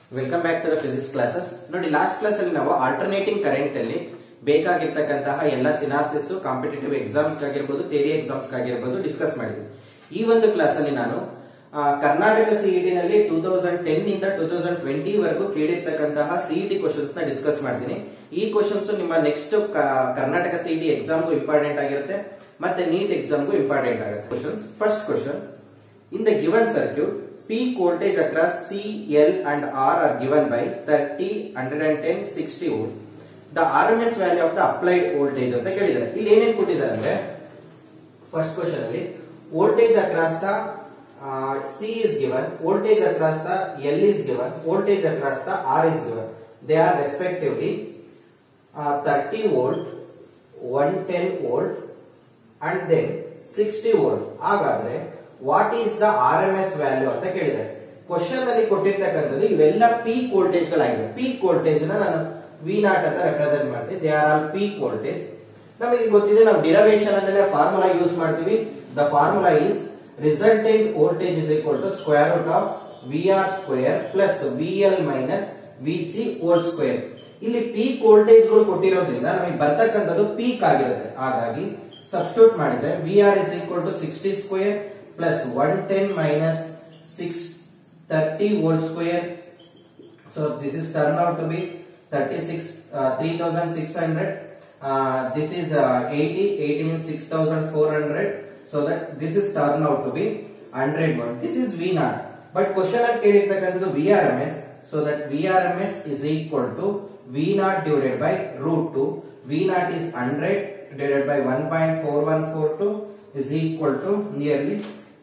Welcome back to the physics classes ನೋಡಿ last class ಅಲ್ಲಿ ನಾವು ಆಲ್ಟರ್ನೇಟಿಂಗ್ ಕರೆಂಟ್ ಅಲ್ಲಿ ಬೇಕಾಗಿರ್ತಕ್ಕಂತಹ ಎಲ್ಲ ಸಿನಾಸಿಸ್ ಕಾಂಪಿಟೇಟಿವ್ ಎಕ್ಸಾಮ್ಸ್ ಆಗಿರ್ಬೋದು ಥಿಯರಿ ಎಕ್ಸಾಮ್ಸ್ ಆಗಿರ್ಬೋದು ಡಿಸ್ಕಸ್ ಮಾಡಿದ್ವಿ ಈ ಒಂದು ಕ್ಲಾಸ್ ಅಲ್ಲಿ ನಾನು ಆ, ಕರ್ನಾಟಕ ಸಿಇಟಿ ನಲ್ಲಿ ಟೂ ತೌಸಂಡ್ ಟೆನ್ ಇಂದ ಟೂ ತೌಸಂಡ್ ಟ್ವೆಂಟಿ ವರೆಗೂ ಕೇಳಿರ್ತಕ್ಕಂತಹ ಸಿಇಟಿ ಕ್ವಶನ್ಸ್ ನ ಡಿಸ್ಕಸ್ ಮಾಡ್ತೀನಿ ಈ ಕ್ವಶನ್ಸ್ ನಿಮ್ಮ ನೆಕ್ಸ್ಟ್ ಕರ್ನಾಟಕ ಸಿಇಟಿ ಎಕ್ಸಾಮ್ಗೂ ಇಂಪಾರ್ಟೆಂಟ್ ಆಗಿರುತ್ತೆ ಮತ್ತೆ ನೀಟ್ ಎಕ್ಸಾಮ್ಗೂ ಇಂಪಾರ್ಟೆಂಟ್ ಆಗುತ್ತೆ questions first question In the given circuit, peak voltage across C, L and R are given by 30, 110, 60 volt. The RMS value of the applied voltage ಅಂತ ಕೇಳಿದ್ದಾರೆ ಇಲ್ಲಿ ಏನೇನು ಕೊಟ್ಟಿದ್ದಾರೆ ಅಂದ್ರೆ ಫಸ್ಟ್ ಕ್ವಶನ್ ಅಲ್ಲಿ voltage across the C is given voltage across the L is given voltage across the R is given they are respectively thirty volt one ten volt and then sixty volt ಹಾಗಾದ್ರೆ what is the R M S value ಅಂತ ಕೇಳಿದ್ದಾರೆ question ಅಲ್ಲಿ ಕೊಟ್ಟಿರ್ತಕ್ಕಂಥದ್ದು ಇವೆಲ್ಲ peak voltage ಗಳಾಗಿದೆ peak voltage ನ ನಾನು V naught ಅಂತ ರೆಪ್ರೆಸೆಂಟ್ ಮಾಡ್ತೀನಿ they are all peak voltage ನಮಗೆ ಗೊತ್ತಿದೆ ನಾವು ಡಿರವೇಶನ್ ಅಂದ್ರೆ ಫಾರ್ಮುಲಾ ಯೂಸ್ ಮಾಡ್ತೀವಿ the formula is resultant voltage is equal to square root of V R square plus V L minus V C whole square ಇಲ್ಲಿ peak voltage ಗಳು ಕೊಟ್ಟಿರೋದ್ರಿಂದ ನಮಗೆ ಬರ್ತಕ್ಕಂಥದ್ದು ಪೀಕ್ ಆಗಿರುತ್ತೆ ಹಾಗಾಗಿ ಸಬ್ಸ್ಟಿಟ್ಯೂಟ್ ಮಾಡಿದ್ರೆ V R is equal to sixty square plus one ten minus six thirty volt square so this is turn out to be thirty six three thousand six hundred this is eighty eighty means six thousand four hundred so that this is turn out to be hundred volt this is V naught but question ಅಲ್ಲಿ ಕೇಳಿರ್ತಕ್ಕಂಥದ್ದು V R M S so that V R M S is equal to V naught divided by root two V naught is hundred divided by 1.4142 is equal to nearly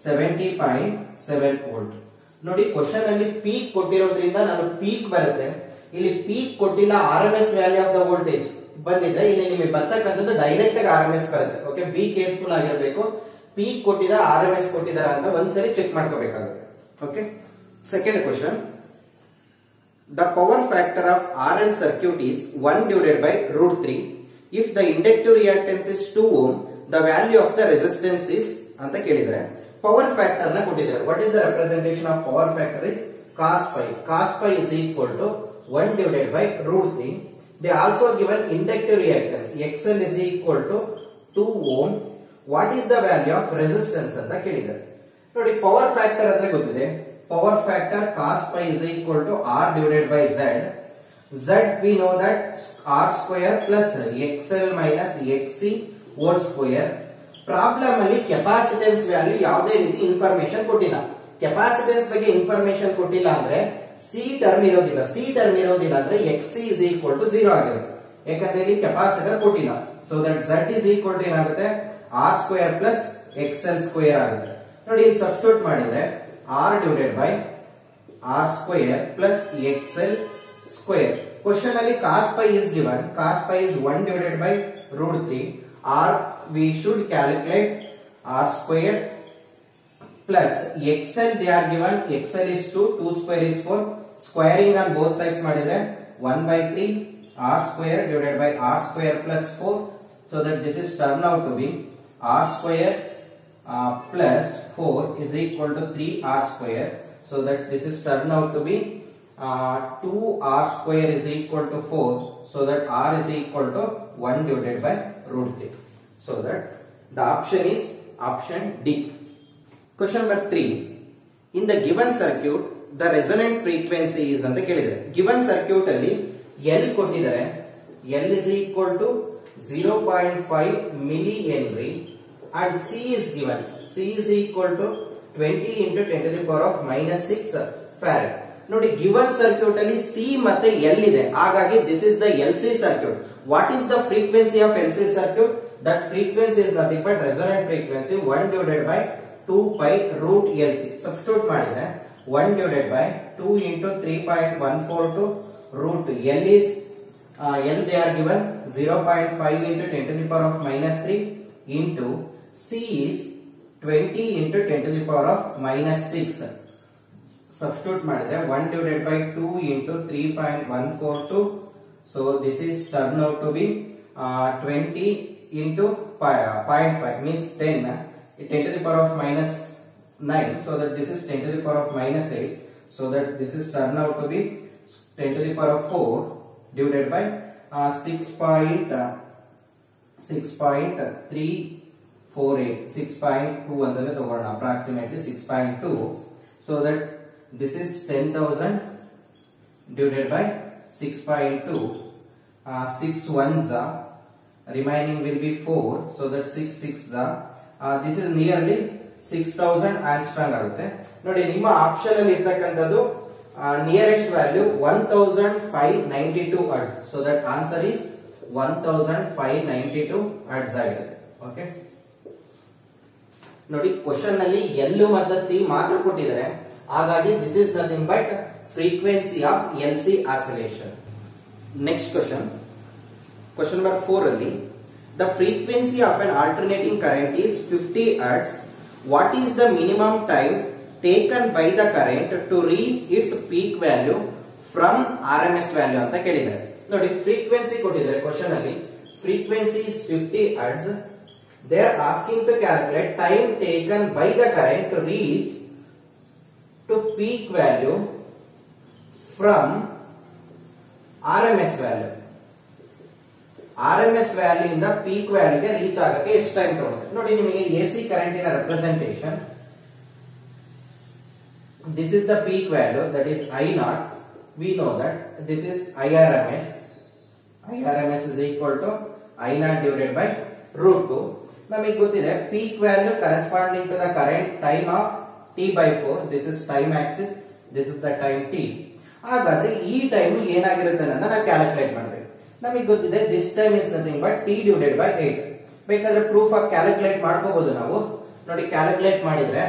70.7 volt ನೋಡಿ question ಅಲ್ಲಿ peak ಕೊಟ್ಟಿರೋದ್ರಿಂದ ನಾನು peak ಬರುತ್ತೆ ಇಲ್ಲಿ peak ಕೊಟ್ಟಿಲ್ಲ R M S value of the voltage ಬಂದಿದೆ ಇಲ್ಲಿ ನಿಮಗೆ ಬರ್ತಕ್ಕಂಥದ್ದು ಡೈರೆಕ್ಟ್ ಆಗಿ ಆರ್ ಎಂ ಎಸ್ ಬರುತ್ತೆ ಓಕೆ ಬಿ ಕೇರ್ಫುಲ್ ಆಗಿರಬೇಕು ಪೀಕ್ ಕೊಟ್ಟಿದ ಆರ್ ಎಂ ಎಸ್ ಕೊಟ್ಟಿದಾರ ಅಂತ ಒಂದ್ಸರಿ ಚೆಕ್ ಮಾಡ್ಕೋಬೇಕಾಗುತ್ತೆ okay second question The power factor of RL circuit is 1 divided by root 3. If the inductive reactance is 2 ohm, the value of the resistance is ಅಂತ ಕೇಳಿದ್ರೆ power factor ನ ಕೊಟ್ಟಿದ್ದಾರೆ what is the representation of power factor is cos phi cos pi is equal to one divided by root three they also given inductive reactance X L is equal to two ohm what is the value of resistance ಅಂತ ಕೇಳಿದ್ದಾರೆ ನೋಡಿ power factor ಅಂದ್ರೆ ಗೊತ್ತಿದೆ power factor cos pi is equal to R divided by Z z we know that r square plus xl minus xc whole square problem ಅಲ್ಲಿ capacitance value ಯಾವುದೇ ರೀತಿ information ಕೊಟ್ಟಿಲ್ಲ capacitance ಬಗ್ಗೆ ಇನ್ಫಾರ್ಮೇಶನ್ ಕೊಟ್ಟಿಲ್ಲ ಅಂದ್ರೆ C term ಇರೋದಿಲ್ಲ C term ಇರೋದಿಲ್ಲ ಅಂದ್ರೆ X C is equal to zero ಆಗಿರುತ್ತೆ ಯಾಕಂದ್ರೆ ಇಲ್ಲಿ ಕೆಪಾಸಿಟರ್ ಕೊಟ್ಟಿಲ್ಲ so that Z is equal to ಏನಾಗುತ್ತೆ R square plus X L square ಆಗುತ್ತೆ ನೋಡಿ ಇಲ್ಲಿ ಸಬ್ಸ್ಟಿಟ್ಯೂಟ್ ಮಾಡಿದ್ರೆ R divided by R square plus X L square. Question ಅಲ್ಲಿ cos pi is given. Cos pi is 1 divided by root 3. R we should calculate R square plus XL they are given. XL is 2. 2 square is 4. Squaring on both sides ಮಾಡಿದ್ರೆ 1 by 3 R square divided by R square plus 4. So that this is turned out to be R square uh, plus 4 is equal to 3 R square. So that this is turned out to be uh, 2r square is equal to 4 so that r is equal to 1 divided by root 3 so that the option is option D question number 3 in the given circuit the resonant frequency is ಅಂತ ಕೇಳಿದರೆ given circuit ಅಲ್ಲಿ L ಕೊಟ್ಟಿದ್ದಾರೆ L is equal to 0.5 milli Henry and C is given C is equal to 20 into 10 to the power of minus 6 farad ನೋಡಿ given circuit ಅಲ್ಲಿ C ಮತ್ತೆ L ಇದೆ ಹಾಗಾಗಿ this is the L C circuit what is the frequency of L C circuit that frequency is nothing but resonant frequency one divided by two pi root L C substitute ಮಾಡಿದ್ರೆ one divided by two into three point one four two root L is L they are given zero point five into ten to the power of minus three into C is twenty into ten to the power of minus six substitute ಮಾಡಿದ್ರೆ 1 divided by 2 into 3.142 so this is turned out to be uh, 20 into pi, uh, 0.5 means 10 uh, 10 to the power of minus 9 so that this is 10 to the power of minus 8 so that this is turned out to be 10 to the power of 4 divided by uh, 6 point, uh, 6.348 6.2 ಅಂತಂದ್ರೆ ತಗೋಣ approximately 6.2 so that this is 10000 divided by 6.2 uh, 6 ones are remaining will be 4 so that 6 6 are uh, this is nearly 6000 angstrom ಆಗುತ್ತೆ ನೋಡಿ ನಿಮ್ಮ option ಅಲ್ಲಿ ಇರ್ತಕ್ಕಂಥದ್ದು nearest value one thousand five ninety two hertz so that answer is one thousand five ninety two hertz ಆಗಿರುತ್ತೆ okay ನೋಡಿ question ನಲ್ಲಿ ಎಲ್ಲು ಮತ್ತು ಸಿ ಮಾತ್ರ ಕೊಟ್ಟಿದ್ದಾರೆ ಹಾಗಾಗಿ this is nothing but frequency of L C oscillation next question question number four ಅಲ್ಲಿ the frequency of an alternating current is fifty hertz what is the minimum time taken by the current to reach its peak value from R M S value ಅಂತ ಕೇಳಿದ್ದಾರೆ ನೋಡಿ frequency ಕೊಟ್ಟಿದ್ದಾರೆ question ಅಲ್ಲಿ frequency is fifty hertz they are asking to calculate time taken by the current to reach to peak value from R M S value R M S value ಇಂದ peak ವ್ಯಾಲ್ಯೂಗೆ reach ಆಗಕ್ಕೆ ಎಷ್ಟು time ತಗೊಳುತ್ತೆ ನೋಡಿ ನಿಮಗೆ A C ಕರೆಂಟಿನ representation this is the peak value that is I naught. We know that this is IRMS. IRMS is equal to I naught divided by root 2. ನಮಗೆ ಗೊತ್ತಿದೆ peak value corresponding to the current time of T by four this is time axis this is the time T ಹಾಗಾದ್ರೆ ಈ time ಏನಾಗಿರುತ್ತೆ ಅನ್ನೋದನ್ನ ನಾವು calculate ಮಾಡಬೇಕು ನಮಗೆ ಗೊತ್ತಿದೆ this time is nothing but T divided by eight ಬೇಕಾದ್ರೆ proof ಆಗಿ ಕ್ಯಾಲ್ಕುಲೇಟ್ ಮಾಡ್ಕೋಬಹುದು ನಾವು ನೋಡಿ ಕ್ಯಾಲ್ಕುಲೇಟ್ ಮಾಡಿದ್ರೆ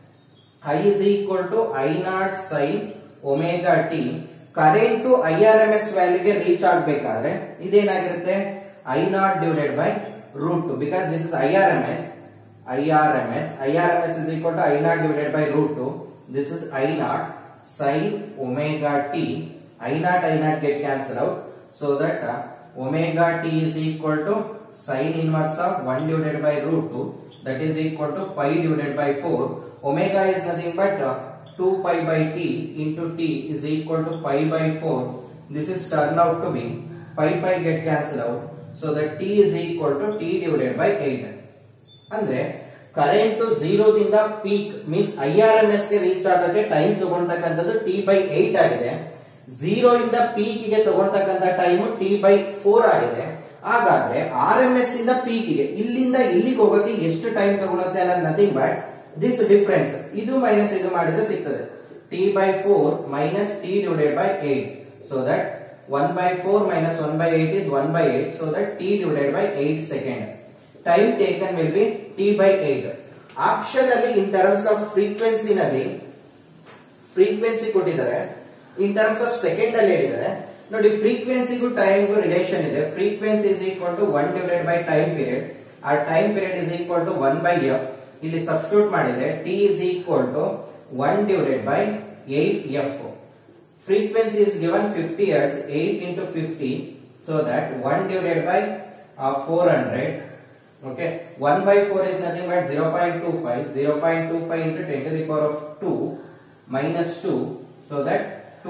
I is equal to I naught sin omega t current to I R M S ವ್ಯಾಲ್ಯೂಗೆ ರೀಚ್ ಆಗಬೇಕಾದ್ರೆ ಇದೇನಾಗಿರುತ್ತೆ I naught divided by root two because this is I R M S I R M S I R M S is equal to I naught divided by root two this is I naught sine omega t I naught I naught get cancel out so that omega t is equal to sine inverse of one divided by root two that is equal to pi divided by 4 omega is nothing but uh, 2 pi by t into t is equal to pi by 4 this is turned out to be pi pi get cancelled out so that t is equal to t divided by 8 ಅಂದ್ರೆ current ಝೀರೋದಿಂದ peak means I R M S ಗೆ reach ಆಗಕ್ಕೆ time ತಗೊಳ್ತಕ್ಕಂಥದ್ದು T by eight ಆಗಿದೆ zero ಇಂದ peak ಗೆ ತಗೊಳ್ತಕ್ಕಂಥ time T by four ಆಗಿದೆ ಹಾಗಾದ್ರೆ ಆರ್ ಎಂ ಎಸ್ ಇಂದ ಪೀಕ್ ಗೆ ಇಲ್ಲಿಂದ ಇಲ್ಲಿಗೆ ಹೋಗಕ್ಕೆ ಎಷ್ಟು ಟೈಮ್ ತಗೊಳುತ್ತೆ ಅನ್ನೋದು ನಥಿಂಗ್ ಬಟ್ ದಿಸ್ ಡಿಫರೆನ್ಸ್ ಇದು ಮೈನಸ್ ಇದು ಮಾಡಿದ್ರೆ ಸಿಗ್ತದೆ T by four minus T divided by eight so that one by four minus one by eight is one by eight so that T divided by eight second time taken will be T by eight option ಅಲ್ಲಿ in terms of frequency ನಲ್ಲಿ frequency ಕೊಟ್ಟಿದ್ದಾರೆ in terms of second ಅಲ್ಲಿ ಹೇಳಿದ್ದಾರೆ ನೋಡಿ ಫ್ರೀಕ್ವೆನ್ಸಿಗೂ ಟೈಮ್ಗೂ relation ಇದೆ frequency is equal to one divided by time period ಆ time period is equal to one by F ಇಲ್ಲಿ ಸಬ್ಸ್ಟಿಟ್ಯೂಟ್ ಮಾಡಿದ್ರೆ T is equal to one divided by eight F frequency is given 50 hertz 8 into 50 so that 1 divided by uh, 400 okay 1 by 4 is nothing but 0.25 0.25 into 10 to the power of 2 minus 2 so that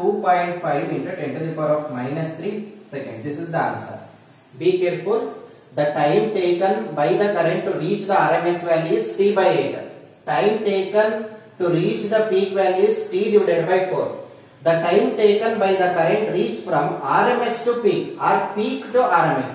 2.5 into 10 to the power of minus 3 second this is the answer be careful the time taken by the current to reach the rms value is t by 8 time taken to reach the peak value is t divided by 4 the time taken by the current reach from RMS to peak or peak to RMS.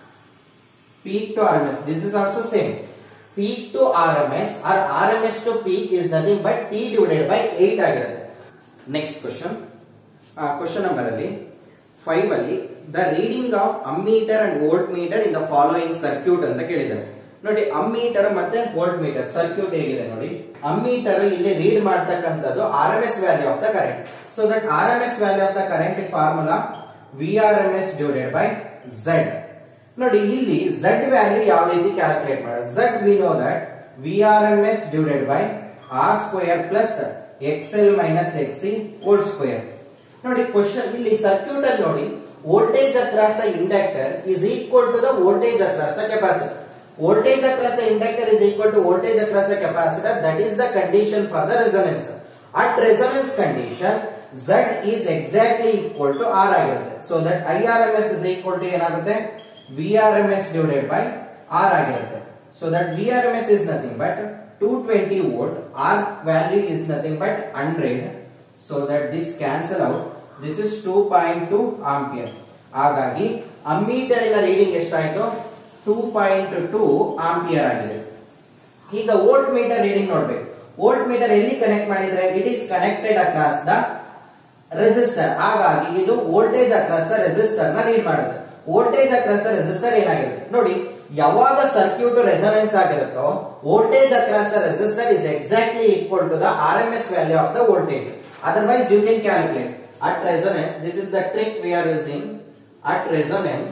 Peak to RMS. This is also same. Peak to RMS or RMS to peak is nothing but T divided by 8 ಆಗಿರುತ್ತೆ next question question number ಅಲ್ಲಿ five ಅಲ್ಲಿ the reading of ammeter and voltmeter in the following circuit ಅಂತ ಕೇಳಿದ್ದಾರೆ ನೋಡಿ ammeter ಮತ್ತೆ volt meter circuit ಹೇಗಿದೆ ನೋಡಿ ammeter ಇಲ್ಲಿ ರೀಡ್ ಮಾಡ್ತಕ್ಕಂಥದ್ದು R M S value of the current so that R M S value of the current formula V R M S divided by Z ನೋಡಿ ಇಲ್ಲಿ ಝೆಡ್ ವ್ಯಾಲ್ಯೂ ಯಾವ ರೀತಿ calculate ಮಾಡೋದು Z we know that V R M S divided by R square plus X L minus X C whole square ನೋಡಿ question ಇಲ್ಲಿ circuit ಅಲ್ಲಿ ನೋಡಿ voltage across the inductor is equal to the voltage across the capacitor voltage across the inductor is equal to voltage across the capacitor that is the condition for the resonance at resonance condition Z is exactly equal to R ಆಗಿರುತ್ತೆ so that I R M S is equal to ಏನಾಗುತ್ತೆ V R M S divided by R ಆಗಿರುತ್ತೆ so that V R M S is nothing but two twenty volt R value is nothing but hundred so that this cancel out this is two point two ampere ಹಾಗಾಗಿ ಅಮ್ಮೀಟರಿನ reading ಎಷ್ಟಾಯ್ತು two point two ampere ಆಗಿದೆ ಈಗ volt meter reading ನೋಡ್ಬೇಕು voltmeter ಎಲ್ಲಿ connect ಮಾಡಿದ್ರೆ it is connected across the resistor ಹಾಗಾಗಿ ಇದು ವೋಲ್ಟೇಜ್ ಅಕ್ರಾಸ್ ದ ರೆಸಿಸ್ಟರ್ ನ ರೀಡ್ ಮಾಡುತ್ತೆ ವೋಲ್ಟೇಜ್ ಅಕ್ರಾಸ್ ದ ರೆಸಿಸ್ಟರ್ ಏನಾಗಿರುತ್ತೆ ನೋಡಿ ಯಾವಾಗ ಸರ್ಕ್ಯೂಟ್ ರೆಸೊನೆನ್ಸ್ ಆಗಿರುತ್ತೋ voltage across the resistor is exactly equal to the R M S value of the voltage otherwise you can calculate at resonance this is the trick we are using at resonance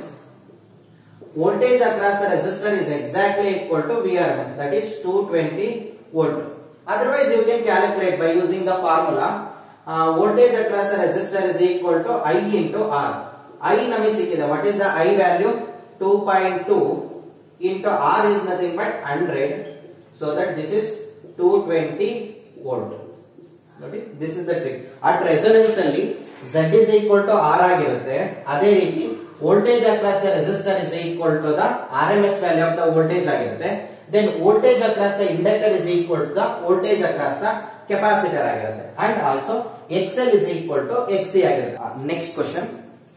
voltage across the resistor is exactly equal to VRMS that is 220 volt. Otherwise you can calculate by using the formula uh, voltage across the resistor is equal to I into R. I ನಮಗೆ ಸಿಕ್ಕಿದೆ what is the I value 2.2 into R is nothing but 100 so that this is 220 volt. ನೋಡಿ this is the trick at resonance ಅಲ್ಲಿ Z is equal to R ಆಗಿರುತ್ತೆ ಅದೇ ರೀತಿ voltage across the resistor is equal to the R M S value of the voltage ಆಗಿರುತ್ತೆ then voltage across the inductor is equal to the voltage across the capacitor ಆಗಿರುತ್ತೆ and also X L is equal to X C ಆಗಿರುತ್ತೆ next question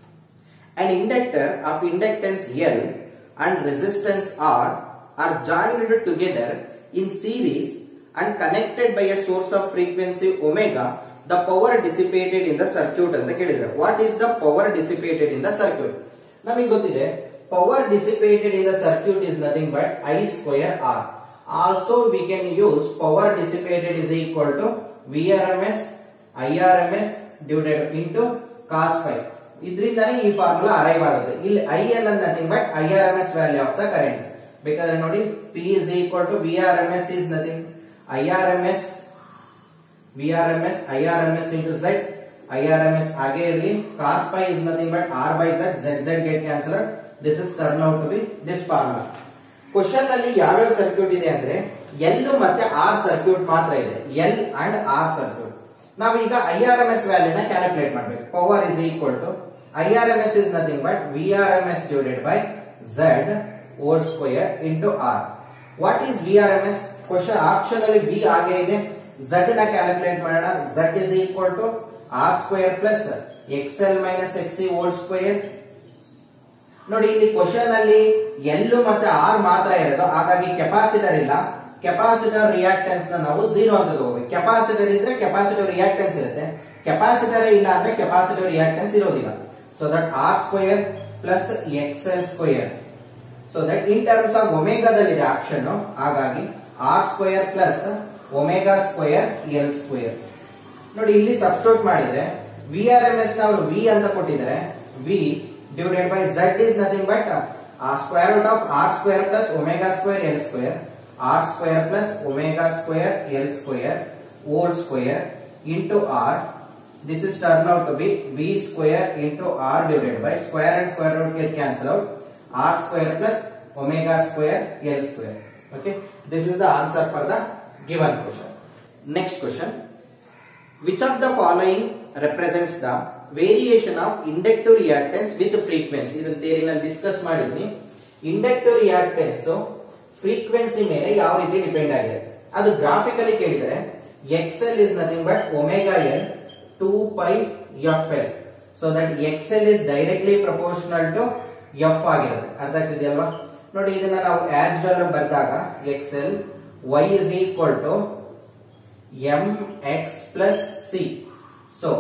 An inductor of inductance L and resistance R are joined together in series and connected by a source of frequency omega. The power dissipated in the circuit ಅಂತ ಕೇಳಿದ್ರೆ what is the power dissipated in the circuit ನಮಗೆ ಗೊತ್ತಿದೆ power dissipated in the circuit is nothing but I square R also we can use power dissipated is equal to V R M S I R M S divided into cos five ಇದರಿಂದಾನೇ ಈ formula arrive ಆಗುತ್ತೆ ಇಲ್ಲಿ I L ಅನ್ nothing but I R M S value of the current ಬೇಕಾದ್ರೆ ನೋಡಿ P is equal to V R M S is nothing I R M S V R M S I R M S into Z I R M S ಹಾಗೆ ಇರಲಿ cos pi is nothing but R by Z Z Z get cancel this is turn out to be this formula question ಅಲ್ಲಿ ಯಾವ್ಯಾವ circuit ಇದೆ ಅಂದ್ರೆ L ಮತ್ತೆ R circuit ಮಾತ್ರ ಇದೆ L and R circuit ನಾವೀಗ ಐ ಆರ್ ಎಂ ಎಸ್ ವ್ಯಾಲ್ಯೂನ calculate ಮಾಡಬೇಕು power is equal to I R M S is nothing but V R M S divided by Z whole square into R what is V R M S question option ಅಲ್ಲಿ V ಹಾಗೆ ಇದೆ Z ನ calculate ಮಾಡೋಣ Z is equal to R square plus X L minus X C whole square ನೋಡಿ ಇಲ್ಲಿ question ಅಲ್ಲಿ ಎಲ್ಲು ಮತ್ತೆ ಆರ್ ಮಾತ್ರ ಇರೋದು ಹಾಗಾಗಿ ಕೆಪಾಸಿಟರ್ ಇಲ್ಲ ಕೆಪಾಸಿಟರ್ ರಿಯಾಕ್ಟೆನ್ಸ್ ನ ನಾವು ಝೀರೋ ಅಂತ ತಗೋಬೇಕು ಕೆಪಾಸಿಟರ್ ಇದ್ರೆ ಕೆಪಾಸಿಟಿವ್ ರಿಯಾಕ್ಟೆನ್ಸ್ ಇರುತ್ತೆ ಕೆಪಾಸಿಟರ್ ಇಲ್ಲ ಅಂದ್ರೆ ಕೆಪಾಸಿಟಿವ್ ರಿಯಾಕ್ಟೆನ್ಸ್ ಇರೋದಿಲ್ಲ so that R square plus X L square so that in terms of ಒಮೆಗಾದಲ್ಲಿದೆ ಆಪ್ಷನ್ ಹಾಗಾಗಿ R square plus omega square L square ನೋಡಿ ಇಲ್ಲಿ ಸಬ್ಸ್ಟಿಟ್ಯೂಟ್ ಮಾಡಿದ್ರೆ ವಿ ಆರ್ ಎಂ ಎಸ್ ನ ಅವರು ವಿ ಅಂತ ಕೊಟ್ಟಿದ್ದಾರೆ V divided by Z is nothing but square root of R square plus omega square L square R square plus omega square L square whole square into R this is turn out to be v square into r divided by square and square root get cancel out r square plus omega square l square okay this is the answer for the given question next question which of the following represents the variation of inductive reactance with frequency ಇದನ್ನ ಥಿಯರಿನಲ್ಲಿ discuss ಮಾಡಿದ್ನಿ inductive reactance frequency ಮೇಲೆ ಯಾವ ರೀತಿ depend ಆಗಿದೆ ಅದು graphically ಕೇಳಿದರೆ X L is nothing but omega L 2 pi fl so that xl is directly proportional to f ಆಗಿರುತ್ತೆ ಅರ್ಥ ಆಗ್ತಿದೆಯಲ್ವಾ ನೋಡಿ ಇದನ್ನ ನಾವು ಆಸ್ ಡಾಲ್ ಬರೆದಾಗ xl y is equal to mx plus c so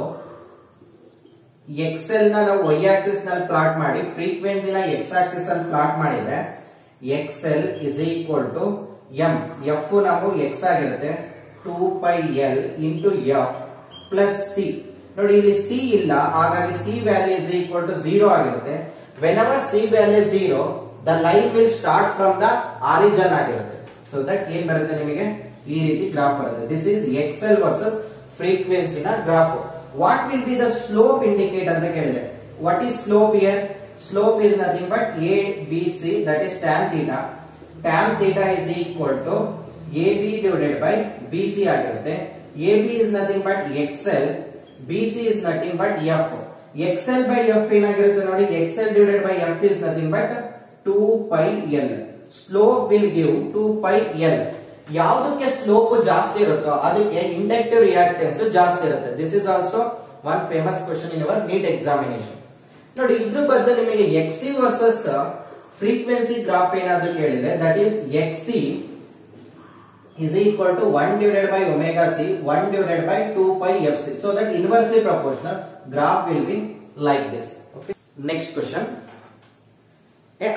xl ನ ನಾವು y ಆಕ್ಸಿಸ್ ನಲ್ಲಿ ಪ್ಲಾಟ್ ಮಾಡಿ ಫ್ರೀಕ್ವೆನ್ಸಿನ x ಆಕ್ಸಿಸ್ ಅಲ್ಲಿ ಪ್ಲಾಟ್ ಮಾಡಿದ್ರೆ xl is equal to m f ನಾವು x ಆಗಿರುತ್ತೆ 2 pi l into f plus C ನೋಡಿ ಇಲ್ಲಿ ಸಿ ಇಲ್ಲ ಹಾಗಾಗಿ C value is equal to zero ಆಗಿರುತ್ತೆ when our C value zero the line will start from the origin ಆಗಿರುತ್ತೆ so that ಏನ್ ಬರುತ್ತೆ ನಿಮಗೆ ಈ ರೀತಿ ಗ್ರಾಫ್ ಬರುತ್ತೆ ದಿಸ್ ಇಸ್ ಎಕ್ಸೆಲ್ ವರ್ಸಸ್ ಫ್ರೀಕ್ವೆನ್ಸಿನ graph what will be the slope indicate ಅಂತ ಕೇಳಿದ್ರೆ what is slope here slope is nothing but A B C that is tan theta tan theta is equal to A B divided by B C ಆಗಿರುತ್ತೆ A B is nothing but X L B C is nothing but F X L by F ಏನಾಗಿರುತ್ತೆ ನೋಡಿ X L divided by F is nothing but two pi L slope will give two pi L ಯಾವುದಕ್ಕೆ slope ಜಾಸ್ತಿ ಇರುತ್ತೋ ಅದಕ್ಕೆ inductive reactance ಜಾಸ್ತಿ ಇರುತ್ತೆ this is also one famous question in our NEET examination ನೋಡಿ ಇದ್ರ ಬದಲು ನಿಮಗೆ ಎಕ್ಸಿ ವರ್ಸಸ್ ಫ್ರೀಕ್ವೆನ್ಸಿ ಗ್ರಾಫ್ ಏನಾದ್ರು ಕೇಳಿದ್ರೆ that is X C is equal to 1 divided by omega c 1 divided by 2 pi fc so that inversely proportional graph will be like this okay next question a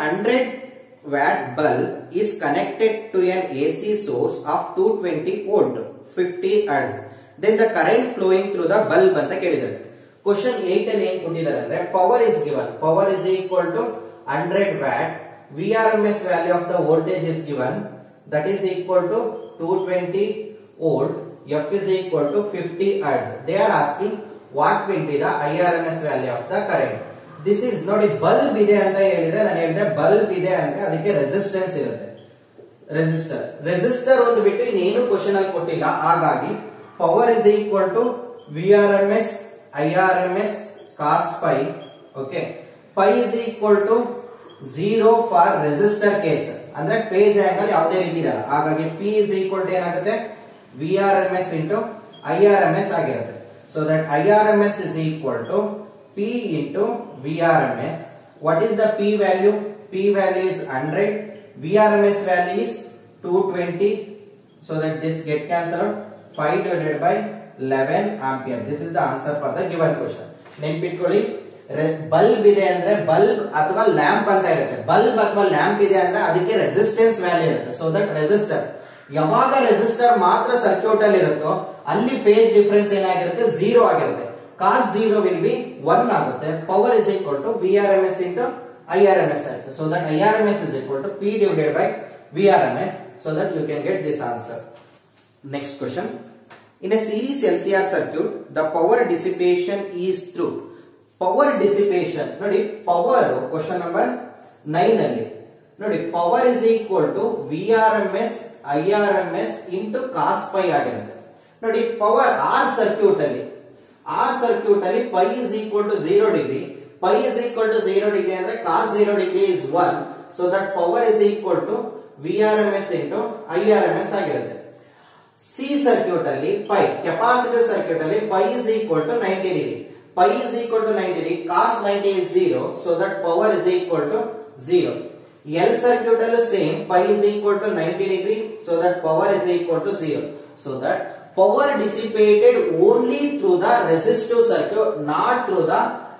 100 watt bulb is connected to an ac source of 220 volt 50 hertz then the current flowing through the bulb ಅಂತ ಕೇಳಿದ್ದಾರೆ question 8 ಅಲ್ಲಿ ಏನ್ ಕೊಟ್ಟಿದ್ದಾರೆ ಅಂದ್ರೆ power is given power is equal to 100 watt VRMS value of the voltage is given that is equal to 220 volt F is equal to 50 hertz they are asking what will be the IRMS value of the current this is ನೋಡಿ bulb ಇದೆ ಅಂತ ಹೇಳಿದ್ರೆ ನಾನು ಹೇಳಿದೆ bulb ಇದೆ ಅಂದ್ರೆ ಅದಕ್ಕೆ resistance ಇರುತ್ತೆ ರೆಸಿಸ್ಟರ್ ರೆಸಿಸ್ಟರ್ ಒಂದು ಬಿಟ್ಟು ಇನ್ನೇನು ಕ್ವಶನ್ ಅಲ್ಲಿ ಕೊಟ್ಟಿಲ್ಲ ಹಾಗಾಗಿ power is equal to V R M S I R M S cos pi okay pi is equal to zero for resistor case ಅಂದ್ರೆ ಫೇಸ್ ಆಂಗಲ್ ಯಾವುದೇ ರೀತಿ ಇರಲ್ಲ ಹಾಗಾಗಿ ಪಿ ಇಸ್ ಈಕ್ವಲ್ ಟು ಏನಾಗುತ್ತೆ V R M S into I R M S ಆಗಿರುತ್ತೆ so that I R M S is equal to P into V R M S what is the P value P value is hundred V R M S value is two twenty so that this get cancel five divided by eleven ampere this is the answer for the given question ನೆನ್ಪಿಟ್ಕೊಳ್ಳಿ bulb ಇದೆ ಅಂದ್ರೆ bulb ಅಥವಾ lamp ಅಂತ ಇರುತ್ತೆ bulb ಅಥವಾ lamp ಇದೆ ಅಂದ್ರೆ ಅದಕ್ಕೆ ರೆಸಿಸ್ಟೆನ್ಸ್ ವ್ಯಾಲ್ಯೂ ಇರುತ್ತೆ ಸೊ ದಟ್ ರೆಸಿಸ್ಟರ್ ಯಾವಾಗ ರೆಸಿಸ್ಟರ್ ಮಾತ್ರ ಸರ್ಕ್ಯೂಟ್ ಅಲ್ಲಿ ಇರುತ್ತೋ ಅಲ್ಲಿ ಫೇಸ್ ಡಿಫರೆನ್ಸ್ ಏನಾಗಿರುತ್ತೆ ಝೀರೋ ಆಗಿರುತ್ತೆ cos zero will be one ಆಗುತ್ತೆ power is equal to V R M S into I R M S ಆಗುತ್ತೆ so that I R M S is equal to P divided by V R M S so that you can get this answer next question in a series L C R circuit the power dissipation is through power dissipation ನೋಡಿ power question number nine ಅಲ್ಲಿ ನೋಡಿ power is equal to V R M S I R M S into cos pi ಆಗಿರುತ್ತೆ ನೋಡಿ power R circuit ಅಲ್ಲಿ R circuit ಅಲ್ಲಿ pi is equal to zero degree pi is equal to zero degree ಅಂದ್ರೆ cos zero degree is one so that power is equal to V R M S into I R M S ಆಗಿರುತ್ತೆ C circuit ಅಲ್ಲಿ pi capacitive circuit ಅಲ್ಲಿ pi is equal to ninety degree pi is equal to ninety degree cos ninety is zero so that power is equal to zero L circuit ಅಲ್ಲೂ same pi is equal to ninety degree so that power is equal to zero so that power dissipated only through the resistive circuit not through the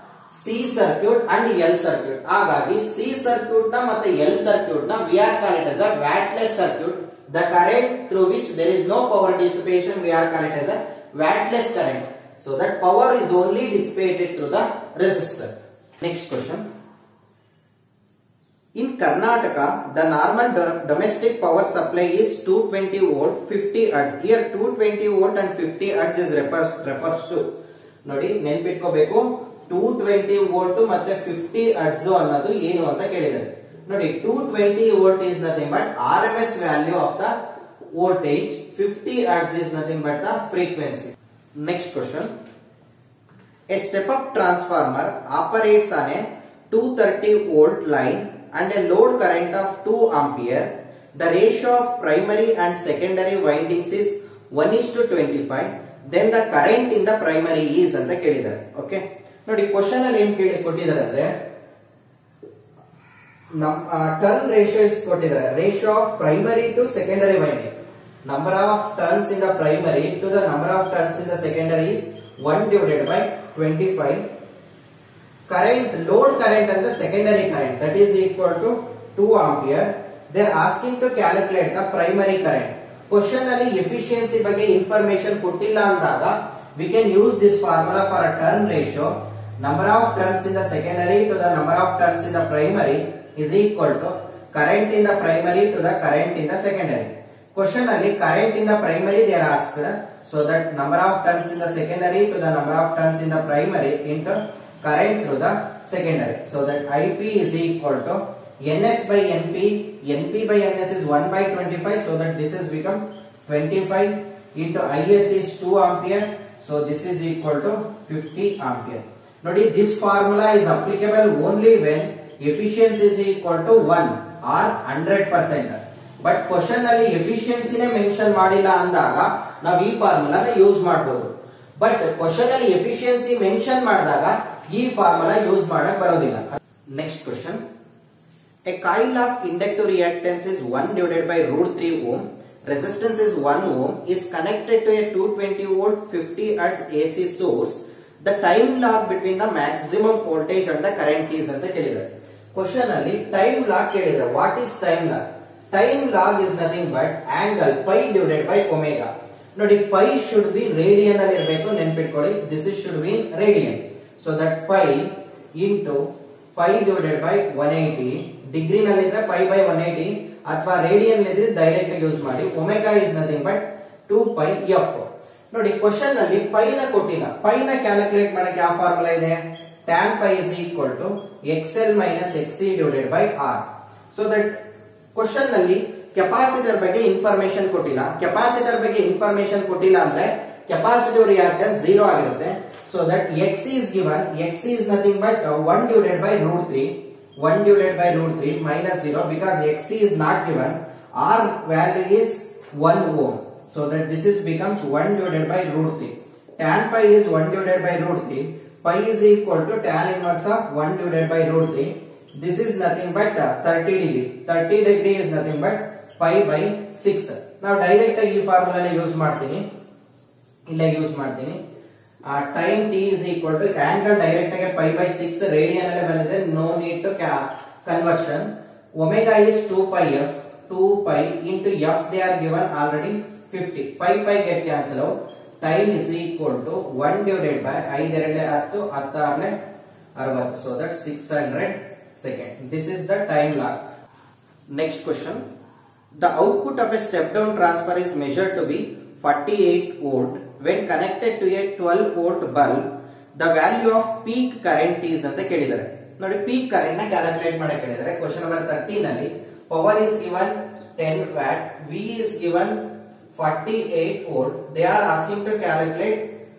C circuit and L circuit ಹಾಗಾಗಿ C circuit ನ ಮತ್ತೆ L circuit ನ we are call it as a wattless circuit the current through which there is no power dissipation we are call it as a wattless current so that power is only dissipated through the resistor next question in karnataka the normal do- domestic power supply is 220 volt 50 hertz here 220 volt and 50 hertz is refers refers to ನೋಡಿ ನೆನ್ಪಿಟ್ಕೋಬೇಕು two twenty volt ಮತ್ತೆ fifty hertz ಅನ್ನೋದು ಏನು ಅಂತ ಕೇಳಿದ್ದಾರೆ ನೋಡಿ two twenty volt is nothing but R M S value of the voltage fifty hertz is nothing but the frequency next question A step-up transformer operates on a 230 volt line and a load current of 2 ampere. The ratio of primary and secondary windings is 1 is to 25. Then the current in the primary is ಅಂತ ಕೇಳಿದ್ದಾರೆ okay ನೋಡಿ question ಅಲ್ಲಿ ಏನ್ ಕೇಳಿ ಕೊಟ್ಟಿದ್ದಾರೆ ಅಂದ್ರೆ ನಮ್ turn ratio is ಕೊಟ್ಟಿದ್ದಾರೆ ratio of primary to secondary winding number of turns in the primary to the number of turns in the secondary is one divided by twenty five current load current ಅಂದ್ರೆ secondary current that is equal to two ampere they are asking to calculate the primary current question ಅಲ್ಲಿ efficiency ಬಗ್ಗೆ information ಕೊಟ್ಟಿಲ್ಲ ಅಂದಾಗ we can use this formula for a turn ratio number of turns in the secondary to the number of turns in the primary is equal to current in the primary to the current in the secondary. Question ali current in the primary they are asked so that number of turns in the secondary to the number of turns in the primary into current through the secondary. So that IP is equal to NS by NP, NP by NS is 1 by 25 so that this is becomes 25 into IS is 2 ampere so this is equal to fifty ampere ನೋಡಿ this formula is applicable only when efficiency is equal to one or hundred percent but question ಅಲ್ಲಿ ಎಫಿಷಿಯನ್ಸಿನೇ mention ಮಾಡಿಲ್ಲ ಅಂದಾಗ ನಾವು ಈ ಫಾರ್ಮುಲಾನ use ಮಾಡಬಹುದು but question ಅಲ್ಲಿ ಎಫಿಷಿಯನ್ಸಿ ಮೆನ್ಷನ್ ಮಾಡಿದಾಗ ಈ ಫಾರ್ಮುಲಾ ಯೂಸ್ ಮಾಡಕ್ ಬರೋದಿಲ್ಲ next question A coil of inductive reactance is 1 divided by root 3 ohm. Resistance is 1 ohm. Is connected to a 220 volt 50 hertz AC source. The time lag between the maximum voltage and the current is ಅಂತ ಕೇಳಿದ್ದಾರೆ question ಅಲ್ಲಿ time lag ಕೇಳಿದ್ರೆ what is time lag time lag is nothing but angle pi divided by omega ನೋಡಿ pi should be radian ಅಲ್ಲಿ ಇರಬೇಕು ನೆನ್ಪಿಟ್ಕೊಳ್ಳಿ this is should be radian so that pi into pi divided by one eighty degree ನಲ್ಲಿ ಇದ್ರೆ pi by one eighty ಅಥವಾ radian ಇದ್ರೆ direct use ಮಾಡಿ omega is nothing but two pi F ನೋಡಿ question ಅಲ್ಲಿ ಪೈನ ಕೊಟ್ಟಿಲ್ಲ ಪೈನ ಕ್ಯಾಲ್ಕುಲೇಟ್ ಮಾಡಕ್ಕೆ ಯಾವ ಫಾರ್ಮುಲಾ ಇದೆ tan pi is equal to X L minus X C divided by R so that question ನಲ್ಲಿ ಕೆಪಾಸಿಟರ್ ಬಗ್ಗೆ ಇನ್ಫಾರ್ಮೇಶನ್ ಕೊಟ್ಟಿಲ್ಲ ಕೆಪಾಸಿಟರ್ ಬಗ್ಗೆ ಇನ್ಫಾರ್ಮೇಶನ್ ಕೊಟ್ಟಿಲ್ಲ ಅಂದ್ರೆ ಕೆಪಾಸಿಟಿವ್ ರಿಯಾಕ್ಟನ್ಸ್ ಝೀರೋ ಆಗಿರುತ್ತೆ so that X is given x is nothing but uh, 1 divided by root 3 1 divided by root 3 minus 0 because x is not given r value is 1 ohm so that this is becomes 1 divided by root 3 tan pi is 1 divided by root 3 pi is equal to tan inverse of 1 divided by root 3 this is nothing but uh, 30 degree 30 degree is nothing but pi by 6 ನಾವು direct ಆಗಿ ಈ ಫಾರ್ಮುಲಾನ use ಮಾಡ್ತೀನಿ ಇಲ್ಲ use ಮಾಡ್ತೀನಿ time T is equal to angle direct ಆಗಿ pi by six radian ಅಲ್ಲೇ ಬಂದಿದೆ no need to conversion omega is two pi F two pi into F they are given already fifty pi pi get cancel time is equal to one divided by ಐದೆರಡೇ ಹತ್ತು ಹತ್ತಾರಲೆ ಅರವತ್ತು so that six hundred second this is the time lag next question The output of a step down transfer is measured to be 48 volt when connected to a 12 volt bulb. The value of peak current is ಅಂತ ಕೇಳಿದ್ದಾರೆ ನೋಡಿ peak current ನ calculate ಮಾಡಕ್ ಹೇಳಿದ್ದಾರೆ question number thirteen ಅಲ್ಲಿ power is given ten watt V is given forty eight volt they are asking to calculate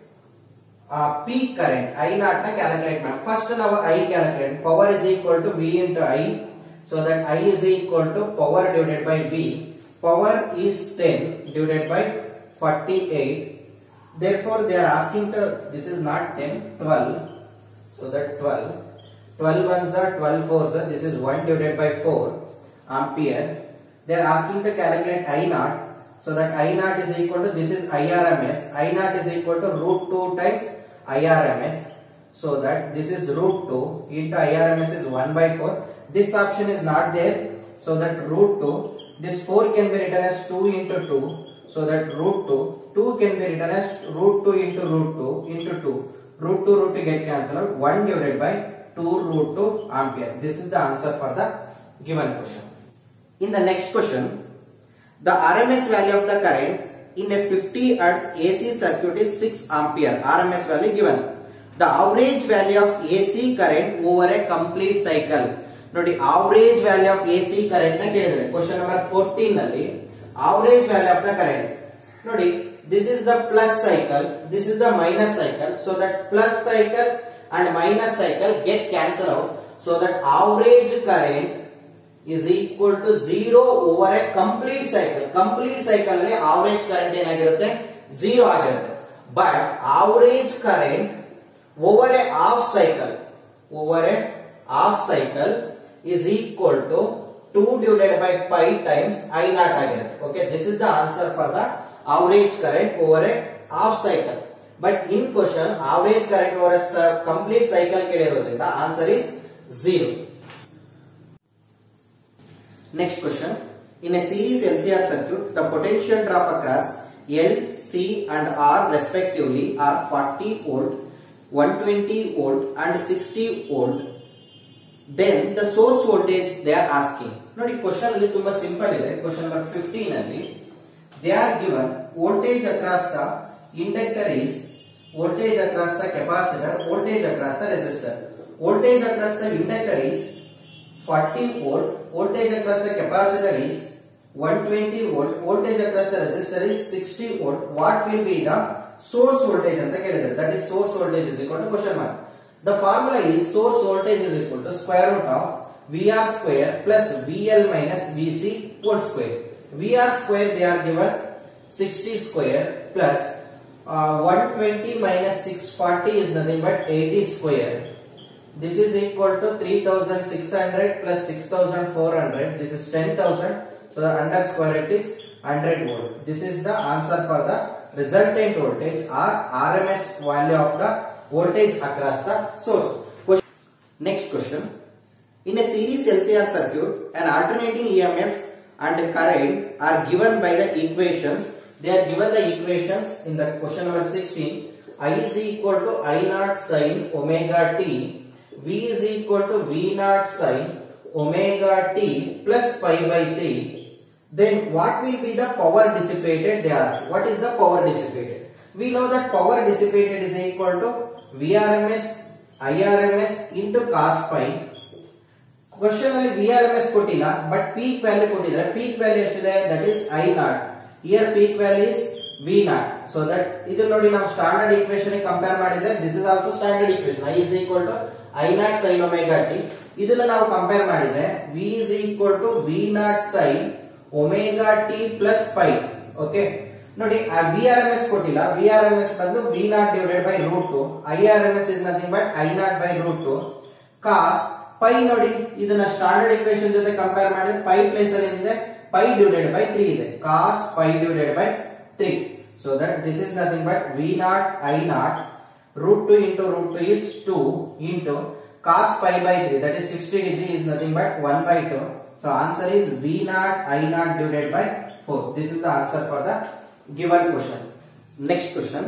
peak current I naught ನ calculate ಮಾಡಿ first ನಾವು I calculate power is equal to V into I so that I is equal to power divided by V power is ten divided by forty eight therefore they are asking to this is not 10 12 so that 12 12 ones are 12 fours are this is 1 divided by 4 ampere they are asking to calculate i naught so that i naught is equal to this is irms i naught is equal to root 2 times irms so that this is root 2 into irms is 1 by 4 this option is not there so that root 2 this 4 can be written as 2 into 2 so that root 2 2 can be written as root 2 into root 2 into 2 root 2 root 2 get cancelled 1 divided by 2 root 2 ampere this is the answer for the given question in the next question the rms value of the current in a 50 hertz ac circuit is 6 ampere rms value given the average value of ac current over a complete cycle ನೋಡಿ average value of ac current ನ ಕೇಳಿದ್ರೆ question number 14 ನಲ್ಲಿ average value of the current ನೋಡಿ this is the plus cycle this is the minus cycle so that plus cycle and minus cycle get cancelled out so that average current is equal to 0 over a complete cycle complete cycle ಅಲ್ಲಿ average current ಏನಾಗಿರುತ್ತೆ 0 ಆಗಿರುತ್ತೆ but average current over a half cycle over a half cycle is equal to 2 divided by pi times I naught ಆಗಿರುತ್ತೆ okay this is the answer for the average current over a half cycle but in question average current over a cy- complete cycle ಕೇಳಿರೋದ್ರಿಂದ answer is 0 next question in a series LCR circuit the potential drop across L C and R respectively are 40 volt 120 volt and 60 volt then the source voltage they are asking ನೋಡಿ question ಅಲ್ಲಿ ತುಂಬಾ simple ಇದೆ question number fifteen ಅಲ್ಲಿ they are given voltage across the inductor is voltage across the capacitor voltage across the resistor voltage across the inductor is 40 volt voltage across the capacitor is 120 volt voltage across the resistor is 60 volt what will be the source voltage ಅಂತ ಕೇಳಿದ್ದಾರೆ that is source voltage is equal to question mark the formula is source voltage is equal to square root of V R square plus V L minus V C whole square V R square they are given sixty square plus one twenty minus six forty is nothing but eighty square this is equal to 3600 plus 6400 this is 10000 so the under square it is 100 volt this is the answer for the resultant voltage or rms value of the voltage across the source Question- next question in a series lcr circuit an alternating emf and current are given by the equations they are given the equations in the question number 16 i is equal to i naught sin omega t V is equal to V naught sin omega t plus pi by 3. Then what will be the power dissipated? They ask. What is the power dissipated? We know that power dissipated is equal to VRMS IRMS into cos pi. Question ಅಲ್ಲಿ V R M S ಕೊಟ್ಟಿಲ್ಲ but peak value ಕೊಟ್ಟಿದ್ದಾರೆ peak value ಎಷ್ಟಿದೆ that is I naught here peak value is V naught so that ಇದು ನೋಡಿ ನಾವು standard equation compare ಮಾಡಿದ್ರೆ this is also standard equation I is equal to I naught sine omega T ಇದನ್ನ ನಾವು compare ಮಾಡಿದ್ರೆ V is equal to V naught sine omega T plus pi okay ನೋಡಿ ಆ V R M S ಕೊಟ್ಟಿಲ್ಲ V R M S ಬಂದು V naught divided by root two I R M S is nothing but I naught by root two cos pi ನೋಡಿ ಇದನ್ನ standard equation ಜೊತೆ compare ಮಾಡಿದ್ರೆ pi place ಅಲ್ಲಿ ಇದೆ pi divided by three ಇದೆ cos pi divided by three so that this is nothing but V naught I naught root 2 into root 2 is 2 into cos pi by 3 that is 60 degree is nothing but 1 by 2 so answer is v naught i naught divided by 4 this is the answer for the given question next question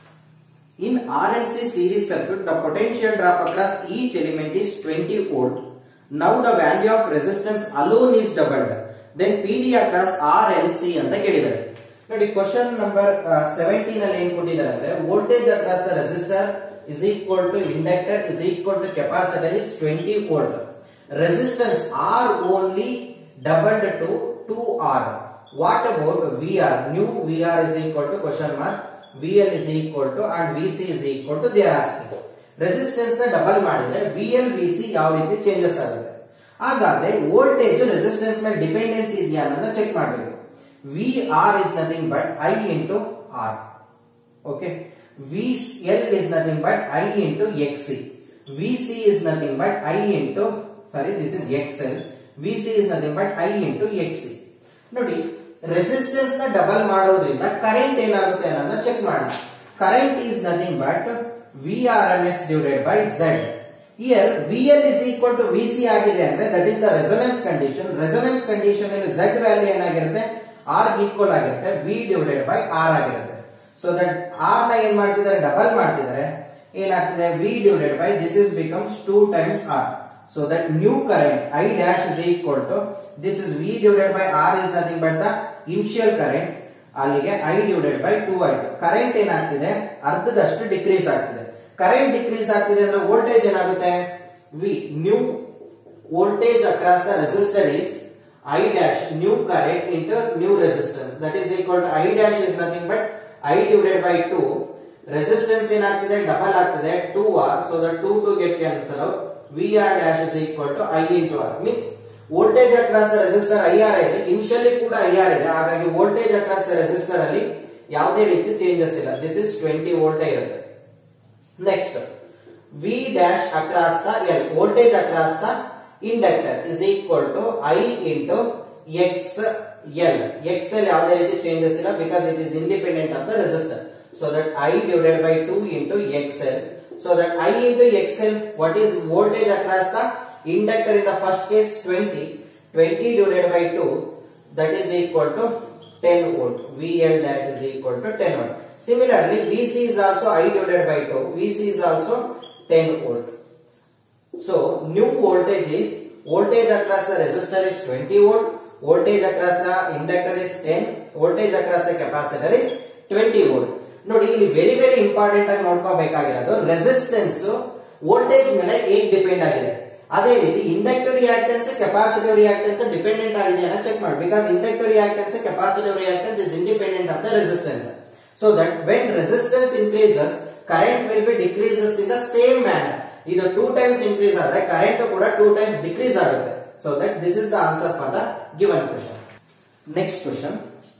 in RLC series circuit the potential drop across each element is 20 volt now the value of resistance alone is doubled then PD across RLC ಅಂತ ಕೇಳಿದ್ದಾರೆ ನೋಡಿ question number seventeen ಅಲ್ಲಿ ಏನ್ ಕೊಟ್ಟಿದ್ದಾರೆ ಅಂದ್ರೆ voltage across the resistor is equal to inductor is equal to capacitor is twenty volt resistance R only doubled to two R what about V R new V R is equal to question mark V L is equal to and V C is equal to they asking resistance ನ double ಮಾಡಿದ್ರೆ V L V C ಯಾವ ರೀತಿ changes ಆಗುತ್ತೆ ಹಾಗಾದ್ರೆ voltage resistance ಮೇಲೆ dependency ಇದೆಯಾ ಅನ್ನೋದನ್ನ check ಮಾಡಬೇಕು V R is nothing but I into R okay V L is nothing but I into X C V C is nothing but I into sorry this is X L V C is nothing but I into X C ನೋಡಿ resistance ನ double ಮಾಡೋದ್ರಿಂದ current ಏನಾಗುತ್ತೆ ಅನ್ನೋದನ್ನ check ಮಾಡೋಣ current is nothing but V R M S divided by Z here V L is equal to V C ಆಗಿದೆ ಅಂದ್ರೆ that is the resonance condition resonance condition ಅಲ್ಲಿ Z value ಏನಾಗಿರುತ್ತೆ R equal ಆಗಿರುತ್ತೆ V divided by R ಆಗಿರುತ್ತೆ so that R ನ ಏನ್ ಮಾಡ್ತಿದ್ದಾರೆ double ಮಾಡ್ತಿದ್ದಾರೆ ಏನಾಗ್ತಿದೆ V divided by this is becomes two times R so that new current I dash is equal to this is V divided by R is nothing but the initial current ಅಲ್ಲಿಗೆ I divided by two ಆಯ್ತು current ಏನಾಗ್ತಿದೆ ಅರ್ಧದಷ್ಟು decrease ಆಗ್ತಿದೆ current decrease ಆಗ್ತಿದೆ ಅಂದ್ರೆ voltage ಏನಾಗುತ್ತೆ V new voltage across the resistor is I dash new current into new resistance that is equal to I dash is nothing but I divided by 2 resistance ಏನಾಗ್ತಿದೆ double ಆಗ್ತಿದೆ 2R so the 2 to get cancel out VR dash is equal to I into R means voltage across the resistor IR ಇದೆ initially ಕೂಡ IR ಇದೆ ಹಾಗಾಗಿ voltage across the resistor ಅಲ್ಲಿ ಯಾವುದೇ ರೀತಿ changes ಇಲ್ಲ ದಿಸ್ ಇಸ್ 20 ವೋಲ್ಟ್ ಇರುತ್ತೆ next V dash across the L voltage across the inductor is equal to I into X L X L ಯಾವುದೇ ರೀತಿ ಚೇಂಜಸ್ ಇಲ್ಲ because it is independent of the resistor so that I divided by two into X L so that I into X L what is voltage across the inductor in the first case twenty twenty divided by two that is equal to ten volt V L dash is equal to ten volt Similarly, VC is also I divided by 2. VC is also 10 volt. So, new voltage is voltage across the resistor is 20 volt, voltage across the inductor is 10, voltage across the capacitor is 20 volt. ನೋಡಿ ಇಲ್ಲಿ very very important ಆಗಿ ನೋಡ್ಕೋಬೇಕಾಗಿರೋದು resistance voltage ಮೇಲೆ ಹೇಗೆ depend ಆಗಿದೆ ಅದೇ ರೀತಿ inductive reactance capacitive reactance dependent ಆಗಿದೆ ಅಂತ ಚೆಕ್ ಮಾಡಿ because inductive reactance capacitive reactance is independent of the resistance so that when resistance increases current will be decreases in the same manner ಇದು two times increase ಆದ್ರೆ current ಕೂಡ two times decrease ಆಗುತ್ತೆ so that this is the answer for the given question next question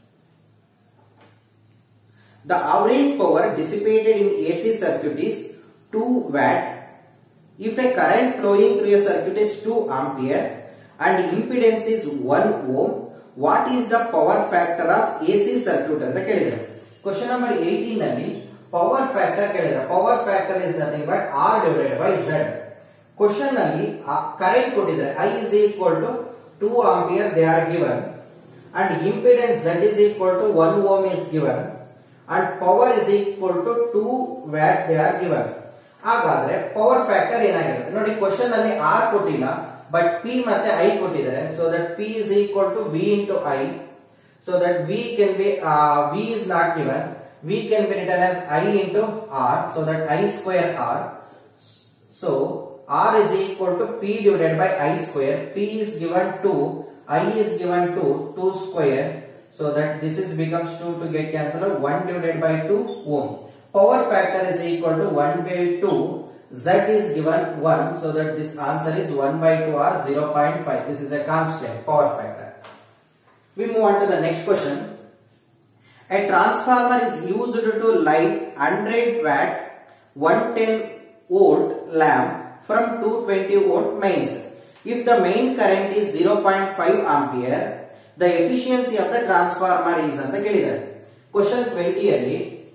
The average power dissipated in AC circuit is 2 watt. If a current flowing through a circuit is 2 ampere and impedance is 1 ohm, what is the power factor of AC circuit ಅಂತ ಕೇಳಿದ್ರೆ question number 18 ನಲ್ಲಿ power factor ಕೇಳಿದ್ರೆ power factor is nothing but R divided by Z question ನಲ್ಲಿ current ಕೊಟ್ಟಿದ್ದಾರೆ I is equal to two ampere they are given and impedance Z is equal to one ohm is given and power is equal to two watt they are given ಹಾಗಾದ್ರೆ power factor ಏನಾಗಿರುತ್ತೆ ನೋಡಿ question ಅಲ್ಲಿ R ಕೊಟ್ಟಿಲ್ಲ but P ಮತ್ತೆ I ಕೊಟ್ಟಿದ್ದಾರೆ so that P is equal to V into I so that V can be V is not given V can be return as I into R so that I square R so R is equal to P divided by I square. P is given 2, I is given 2, 2 square. So that this is becomes 2 to get cancelled. 1 divided by 2 ohm. Power factor is equal to 1 by 2. Z is given 1. So that this answer is 1 by 2 or 0.5. This is a constant power factor. We move on to the next question. A transformer is used to light 100 watt 110 volt lamp from 220 volt mains. If the main current is 0.5 ampere, the efficiency of the transformer is ಅಂತ ಕೇಳಿದ್ದಾರೆ question twenty ಅಲ್ಲಿ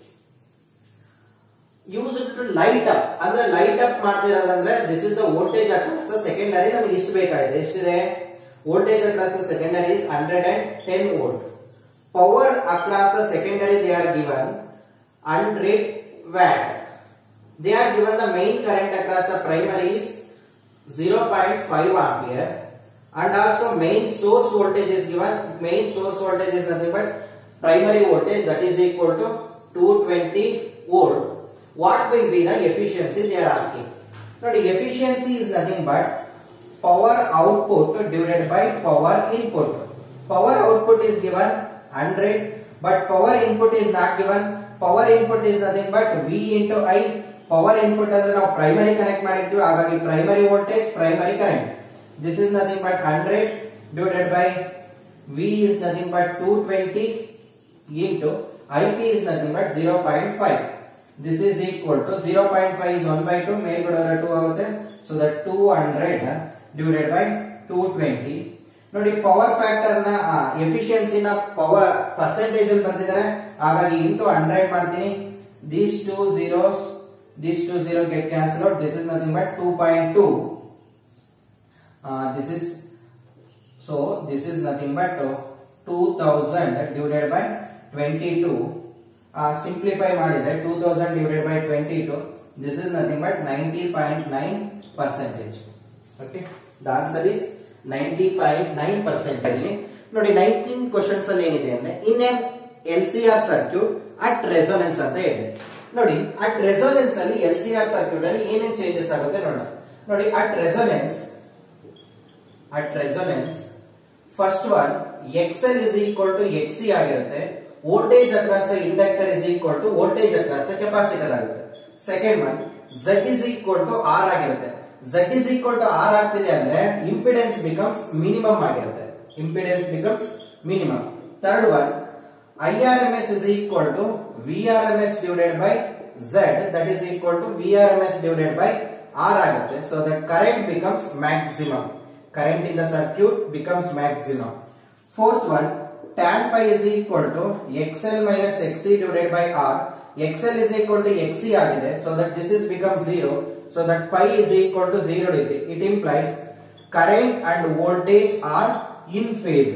use to light up ಅಂದ್ರೆ light up ಮಾಡ್ತಿರೋದಂದ್ರೆ this is the voltage across the secondary ನಮಗೆ ಇಷ್ಟು ಬೇಕಾಗಿದೆ ಎಷ್ಟಿದೆ voltage across the secondary is hundred and ten volt power across the secondary they are given hundred watt they are given the main current across the primary is 0.5 ampere and also main source voltage is given main source voltage is nothing but primary voltage that is equal to 220 volt what will be the efficiency they are asking now the efficiency is nothing but power output divided by power input power output is given 100 but power input is not given power input is nothing but v into i power input ಅಂದ್ರೆ ನಾವು primary connect ಮಾಡಿದ್ವಿ ಹಾಗಾಗಿ primary voltage primary current this is nothing but hundred divided by V is nothing but two twenty into I P is nothing but zero point five this is equal to zero point five is one by two ಮೇಲ್ಗಡೆ two ಆಗುತ್ತೆ so that two hundred divided by two twenty ನೋಡಿ power factor ನ ಎಫಿಷಿಯನ್ಸಿನ power percentage ಅಲ್ಲಿ ಬರ್ತಿದ್ದಾರೆ ಹಾಗಾಗಿ into hundred ಮಾಡ್ತೀನಿ these two zeros these two zero get cancelled out this is nothing but 2.2 uh, this is so this is nothing but uh, 2000 divided by 22 uh, simplify ಮಾಡಿದ್ರೆ 2000 divided by 22 this is nothing but 90.9 percentage okay the answer is 90.9 percentage ನೋಡಿ nineteen questions ಅಲ್ಲಿ ಏನಿದೆ ಅಂದ್ರೆ in an L C R circuit at resonance ಅಂತ ಹೇಳಿದೆ ನೋಡಿ at resonance ಅಲ್ಲಿ L C R circuit ಅಲ್ಲಿ ಏನೇನ್ ಚೇಂಜಸ್ ಆಗುತ್ತೆ ನೋಡೋಣ ನೋಡಿ at resonance at resonance first one X L is equal to X C ಆಗಿರುತ್ತೆ voltage across the inductor is equal to voltage across the capacitor ಆಗುತ್ತೆ second one Z is equal to R ಆಗಿರುತ್ತೆ Z is equal to R ಆಗ್ತಿದೆ ಅಂದ್ರೆ impedance becomes minimum ಆಗಿರುತ್ತೆ impedance becomes minimum third one IRMS is equal to VRMS divided by Z that is equal to VRMS divided by R ಆಗುತ್ತೆ so the current becomes maximum current in the circuit becomes maximum fourth one tan pi is equal to XL minus XC divided by R XL is equal to XC ಆಗಿದೆ so that this is become 0 so that pi is equal to 0 degree it implies current and voltage are in phase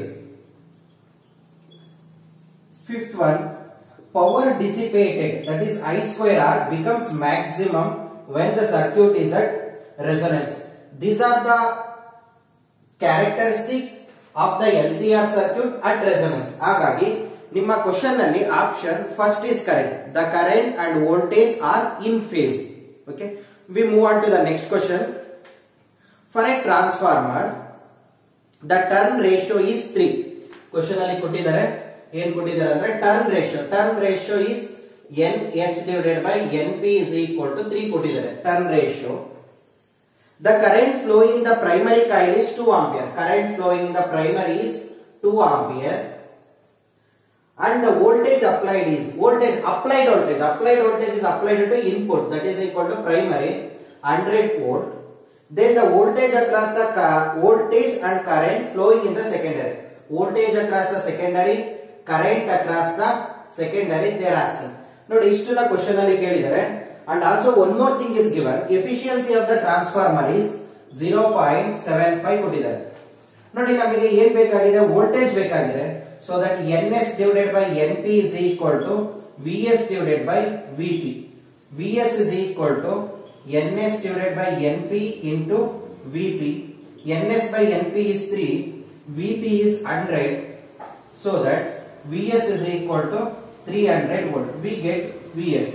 Fifth one, power dissipated that is I square R becomes maximum when the circuit is at resonance. These are the characteristic of the LCR circuit at resonance. ಹಾಗಾಗಿ ನಿಮ್ಮ question ನಲ್ಲಿ option first is correct the current and voltage are in phase okay we move on to the next question for a transformer the turn ratio is three question ಅಲ್ಲಿ ಕೊಟ್ಟಿದ್ದಾರೆ ಏನ್ ಕೊಟ್ಟಿದ್ದಾರೆ ಅಂದ್ರೆ turn ratio turn ratio is N S divided by N P is equal to three ಕೊಟ್ಟಿದ್ದಾರೆ turn ratio The current flowing in the primary coil is 2 ampere. Current flowing in the primary is 2 ampere. And the voltage applied is voltage applied voltage. Applied voltage is applied to input that is equal to primary 100 volt. Then the voltage across the ca- voltage and current flowing in the secondary. Voltage across the secondary, current across the secondary they are asking. ನೋಡಿ ಇಷ್ಟನ್ನ question ಅಲ್ಲಿ ಕೇಳಿದ್ದಾರೆ and also one more thing is given efficiency of the transformer is zero point seven five ಕೊಟ್ಟಿದ್ದಾರೆ ನೋಡಿ ನಮಗೆ ಏನ್ ಬೇಕಾಗಿದೆ voltage ಬೇಕಾಗಿದೆ so that N S divided by N P is equal to V S divided by V P V S is equal to N S divided by N P into V P N S by N P is three V P is hundred so that Vs is equal to 300 volt. We get Vs.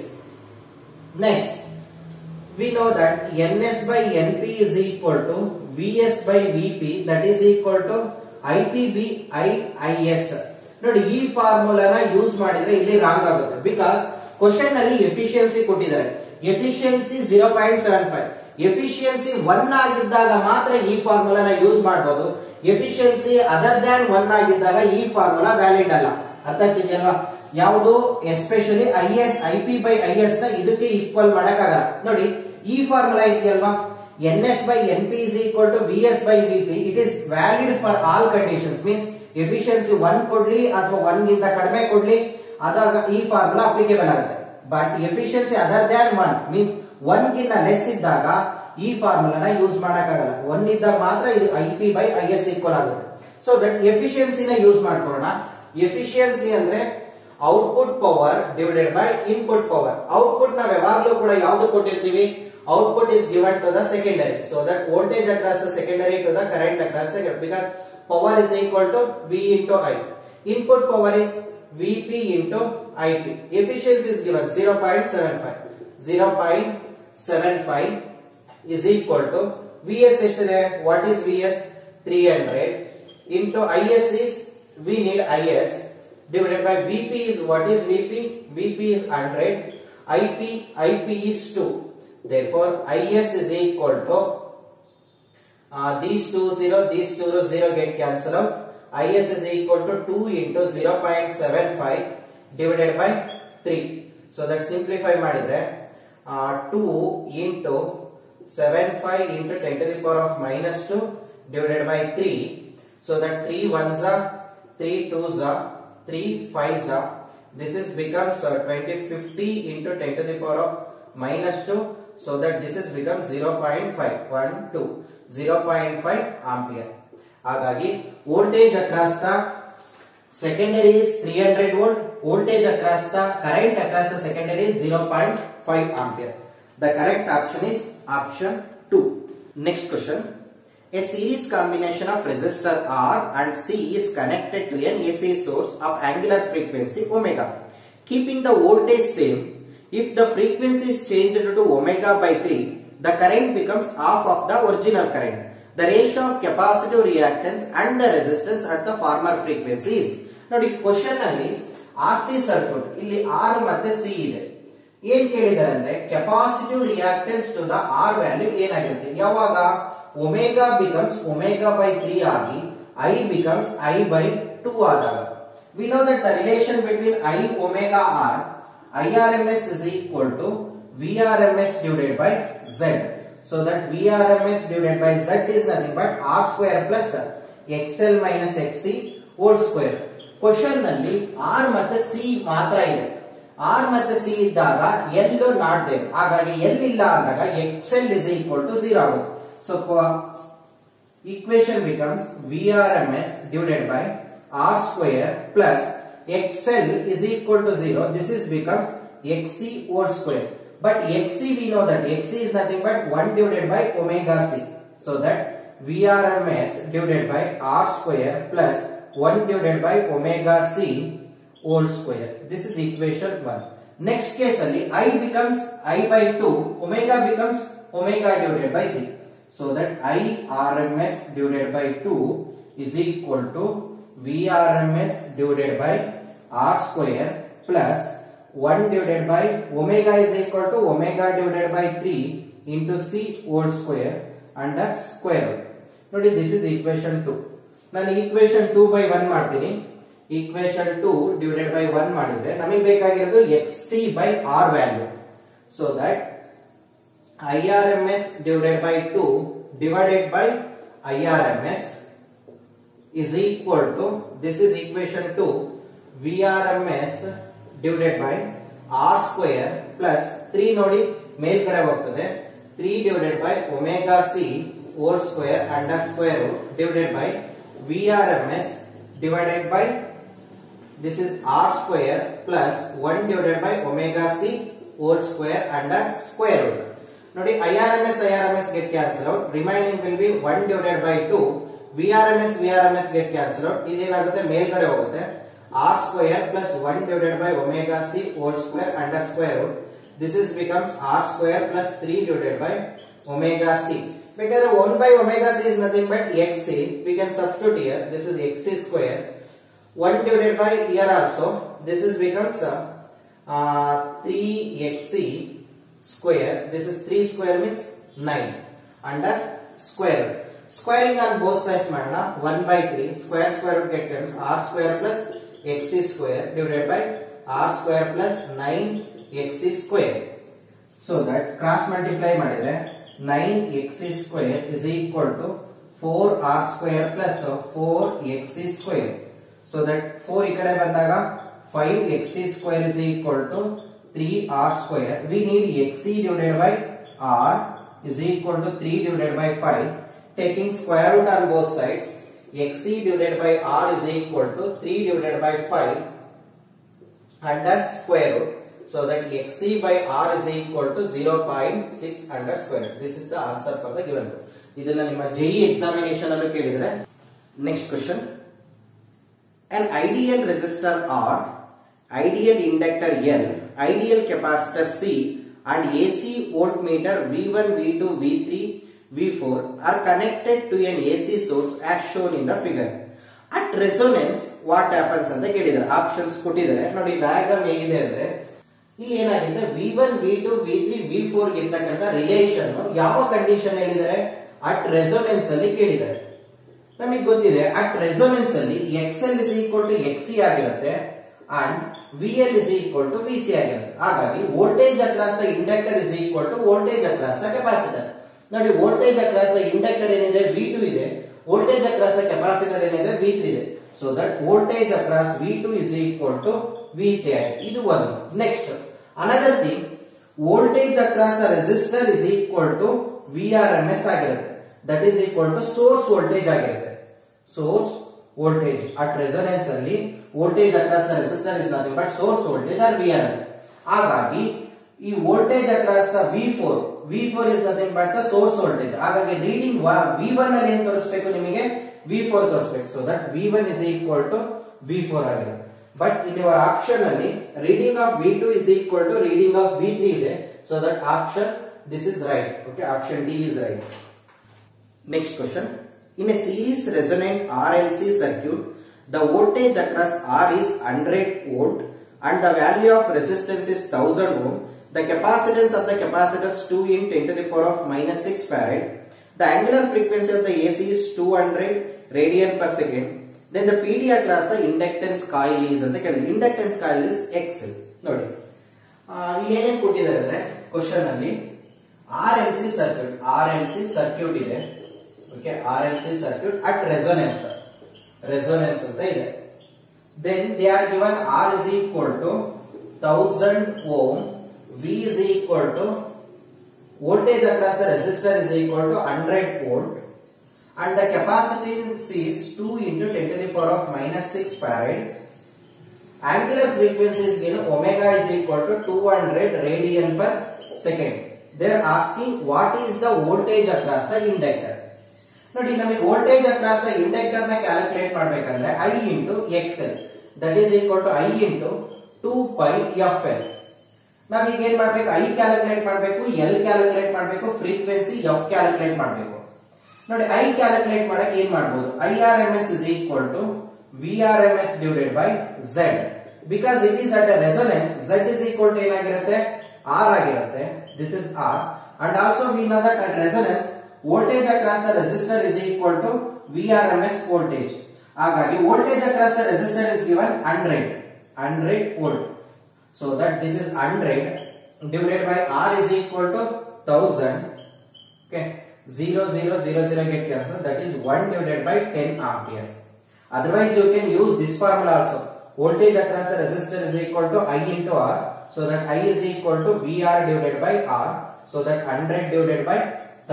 Next, we know that Ns by Np is equal to Vs by Vp that is equal to IPB IIS. ನೋಡಿ ಈ ಫಾರ್ಮುಲಾನ use ಮಾಡಿದ್ರೆ ಇಲ್ಲಿ wrong ಆಗುತ್ತೆ because question ಅಲ್ಲಿ efficiency ಕೊಟ್ಟಿದ್ದಾರೆ efficiency zero point seven five efficiency one ಆಗಿದ್ದಾಗ ಮಾತ್ರ ಈ ಫಾರ್ಮುಲಾನ ಯೂಸ್ ಮಾಡಬಹುದು ಎಫಿಷಿಯನ್ಸಿ ಅದರ್ ದ್ಯಾನ್ ಒನ್ ಆಗಿದ್ದಾಗ ಈ ಫಾರ್ಮುಲಾ ವ್ಯಾಲಿಡ್ ಅಲ್ಲ ಅರ್ಥ ಆಗ್ತಿದೆಯಲ್ವಾ ಯಾವುದು especially I S I P by I S ನ ಇದಕ್ಕೆ ಈಕ್ವಲ್ ಮಾಡಕ್ಕಾಗಲ್ಲ ನೋಡಿ ಈ ಫಾರ್ಮುಲಾ ಇದೆಯಲ್ವಾ N S by N P is equal to V S by V P it is valid for all conditions means efficiency one ಕೊಡ್ಲಿ ಅಥವಾ one ಗಿಂತ ಕಡಿಮೆ ಕೊಡ್ಲಿ ಅದಾಗ ಈ ಫಾರ್ಮುಲಾ ಅಪ್ಲಿಕೇಬಲ್ ಆಗುತ್ತೆ but efficiency other than one means one ಗಿಂತ less ಇದ್ದಾಗ ಈ ಫಾರ್ಮುಲಾನ ಯೂಸ್ ಮಾಡಕ್ಕಾಗಲ್ಲ ಒನ್ ಇದ್ದಾಗ ಮಾತ್ರ ಇದು I P by I S equal ಆಗುತ್ತೆ ಸೊ ದಟ್ ಎಫಿಷಿಯನ್ಸಿನ ಯೂಸ್ ಮಾಡ್ಕೊಳ್ಳೋಣ ಎಫಿಷಿಯನ್ಸಿ ಅಂದ್ರೆ output power divided by input power output ನಾವ್ ಯಾವಾಗ್ಲೂ ಕೂಡ ಯಾವ್ದು ಕೊಟ್ಟಿರ್ತೀವಿ output is given to the secondary so that voltage across the secondary to the current across the because power is equal to V into I input power is Vp into IP. Efficiency is given 0.75. 0.75 is equal to Vs ಎಷ್ಟಿದೆ what is Vs 300 into Is is we need Is divided by Vp is what is Vp? Vp is 100. Ip Ip is 2. Therefore Is is equal to uh, these two zero these two zero get cancelled out. Is is equal to 2 into 0.75 divided by 3. So that simplify ಮಾಡಿದ್ರೆ uh, 2 into 75 into 10 to the power of minus 2 divided by 3. So that 3 ones are 3 twos are 3 fives are. This is becomes uh, 20 50 into 10 to the power of minus 2. So that this is becomes 0.5 1 2 0.5 ampere. ಹಾಗಾಗಿ voltage across the secondary is three hundred volt voltage across the current across the secondary is zero point five ampere the correct option is option two next question A series combination of resistor R and C is connected to an AC source of angular frequency omega. Keeping the voltage same, if the frequency is changed to omega by 3, the current becomes half of the original current. The ratio of capacitive reactance and the resistance at the former frequency is. ನೋಡಿ question ಅಲ್ಲಿ R C circuit ಇಲ್ಲಿ R ಮತ್ತೆ C ಇದೆ ಏನ್ ಕೇಳಿದಾರೆ ಅಂದ್ರೆ capacitive reactance to the R value ಏನಾಗಿರುತ್ತೆ ಯಾವಾಗ omega becomes omega by three ಆಗಿ I becomes I by two ಆದಾಗ we know that the relation between I omega R I R M S is equal to V R M S divided by Z so that V R M S divided by Z is nothing but R square plus X L minus X C whole square question ನಲ್ಲಿ R ಮತ್ತೆ C ಮಾತ್ರ ಇದೆ R ಮತ್ತೆ C ಇದ್ದಾಗ ಎಲ್ಲೂ not Dev ಹಾಗಾಗಿ ಎಲ್ಲಿಲ್ಲ ಅಂದಾಗ X L is equal to zero ಆಗುತ್ತೆ so equation becomes VRMS divided by R square plus XL is equal to 0. This is becomes XC whole square. But XC we know that XC is nothing but 1 divided by omega C. So that VRMS divided by R square plus 1 divided by omega C whole square. This is equation 1. Next case ಅಲ್ಲಿ I becomes I by 2, omega becomes omega divided by 3. So that I RMS divided by 2 is equal to V RMS divided by R square plus 1 divided by omega is equal to omega divided by 3 into c whole square under square root. ನೋಡಿ this is equation two ನಾನು equation two by one ಮಾಡ್ತೀನಿ equation two divided by one ಮಾಡಿದ್ರೆ ನಮಗೆ ಬೇಕಾಗಿರೋದು X C by R value so that I R M S divided by two divided by I R M S is equal to this is equation 2 VRMS divided by R square plus 3 ನೋಡಿ ಮೇಲ್ಗಡೆ ಹೋಗ್ತದೆ 3 divided by omega c whole square under square root divided by VRMS divided by this is R square plus 1 divided by omega c whole square under square root ನೋಡಿ IRMS IRMS get cancel out remaining will be 1 divided by 2 VRMS VRMS get cancel out ಇದೇನಾಗುತ್ತೆ ಮೇಲ್ಗಡೆ ಹೋಗುತ್ತೆ R square plus 1 divided by omega c whole square under square root this is becomes R square plus 3 divided by omega c because 1 by omega c is nothing but xc we can substitute here this is xc square 1 divided by here also this is becomes uh, uh, 3xc square this is 3 square means 9 under square root. squaring on both sides ಮಾಡೋಣ 1 by 3 square square root get comes r square plus xc square divided by r square plus 9 xc square so that cross multiply ಮಾಡಿದ್ರೆ 9 xc square is equal to 4 r square plus 4 xc square so that 4 ಈ ಕಡೆ ಬಂದಾಗ 5 xc square is equal to 3 r square we need xc divided by r is equal to 3 divided by 5 taking square root on both sides xc divided by r is equal to 3 divided by 5 under square root so that xc by r is equal to 0.6 under square root this is the answer for the given root ಇದನ್ನ ನಿಮ್ಮ JE examination ಅಲ್ಲೂ ಕೇಳಿದ್ರೆ next question an ideal resistor R ideal inductor L ideal capacitor C and AC voltmeter V1 V2 V3 V4 are connected to an AC source as shown in the figure. At resonance, what happens ಅಂತ ಕೇಳಿದ್ದಾರೆ options ಕೊಟ್ಟಿದ್ದಾರೆ ನೋಡಿ diagram ಹೇಗಿದೆ ಅಂದ್ರೆ ಇಲ್ಲಿ ಏನಾಗಿದೆ V one V two V three V four ಇರ್ತಕ್ಕಂಥ relation ಯಾವ ಕಂಡೀಷನ್ ಹೇಳಿದ್ದಾರೆ ಅಟ್ ರೆಸೋನೆನ್ಸ್ ಅಲ್ಲಿ ಕೇಳಿದ್ದಾರೆ ನಮಗೆ ಗೊತ್ತಿದೆ ಅಟ್ ರೆಸೋನೆನ್ಸ್ ಅಲ್ಲಿ X L is equal to X C ಆಗಿರುತ್ತೆ and V L is equal to V C ಆಗಿರುತ್ತೆ ಹಾಗಾಗಿ voltage across the inductor is equal to voltage across the capacitor ನೋಡಿ ವೋಲ್ಟೇಜ್ ಅಕ್ರಾಸ್ ದ ಇಂಡಕ್ಟರ್ ಏನಿದೆ V two ಇದೆ voltage across the capacitor ಏನಿದೆ V three ಇದೆ so that voltage across V two is equal to V three ಇದು ಒಂದು next another thing voltage across the resistor is equal to V R M S ಆಗಿರುತ್ತೆ that is equal to source voltage ಆಗಿರುತ್ತೆ source voltage at resonance ಅಲ್ಲಿ voltage across the resistor is nothing but source voltage or V R S ಹಾಗಾಗಿ ಈ voltage across the V four V four is nothing but the source voltage ಹಾಗಾಗಿ reading V one ಅಲ್ಲಿ ಏನ್ ತೋರಿಸಬೇಕು ನಿಮಗೆ V four ತೋರಿಸಬೇಕು so that V one is equal to V four ಆಗಿದೆ but in your option ಅಲ್ಲಿ reading of V two is equal to reading of V three ಇದೆ so that option this is right okay option D is right Next question. In a series resonant RLC circuit, the voltage across R is 100 volt and the value of resistance is 1000 ohm. The capacitance of the capacitor is 2 in 10 to the power of minus 6 farad. The angular frequency of the AC is 200 radian per second. Then the PD across the inductance coil is ಅಂತ ಕೇಳಿದ್ರೆ inductance coil is X. ನೋಡಿ ಆ, ಇಲ್ಲಿ ಏನೇನು ಕೊಟ್ಟಿದ್ದಾರೆ ಅಂದ್ರೆ question ಅಲ್ಲಿ R L C circuit R L C circuit ಇದೆ okay R L C circuit at resonance resonance ಅಂತ ಇದೆ then they are given R is equal to thousand ohm V is equal to voltage across the resistor is equal to hundred volt and the capacitance is 2 into 10 to the power of minus 6 farad angular frequency is given omega is equal to 200 radian per second they are asking what is the voltage across the inductor ನೋಡಿ ನಮಗೆ voltage across the inductor ನ calculate ಮಾಡ್ಬೇಕಂದ್ರೆ I into X L that is equal to I into two pi F L ನಾವೀಗ ಏನ್ ಮಾಡ್ಬೇಕು I calculate ಮಾಡ್ಬೇಕು L calculate ಮಾಡ್ಬೇಕು frequency F calculate ಮಾಡ್ಬೇಕು ನೋಡಿ ಐ ಕ್ಯಾಲ್ಕುಲೇಟ್ ಮಾಡಕ್ ಏನ್ ಮಾಡ್ಬೋದು I R M S is equal to V R M S divided by Z because it is at resonance Z is equal to ಏನಾಗಿರುತ್ತೆ R ಆಗಿರುತ್ತೆ this is R and also we know that at resonance voltage across the resistor is equal to V R M S voltage ಹಾಗಾಗಿ voltage across the resistor is given hundred hundred volt so that this is hundred divided by R is equal to thousand okay 0 0 0 0 get cancelled that is 1 divided by 10 ampere otherwise you can use this formula also voltage across the resistor is equal to i into r so that i is equal to vr divided by r so that 100 divided by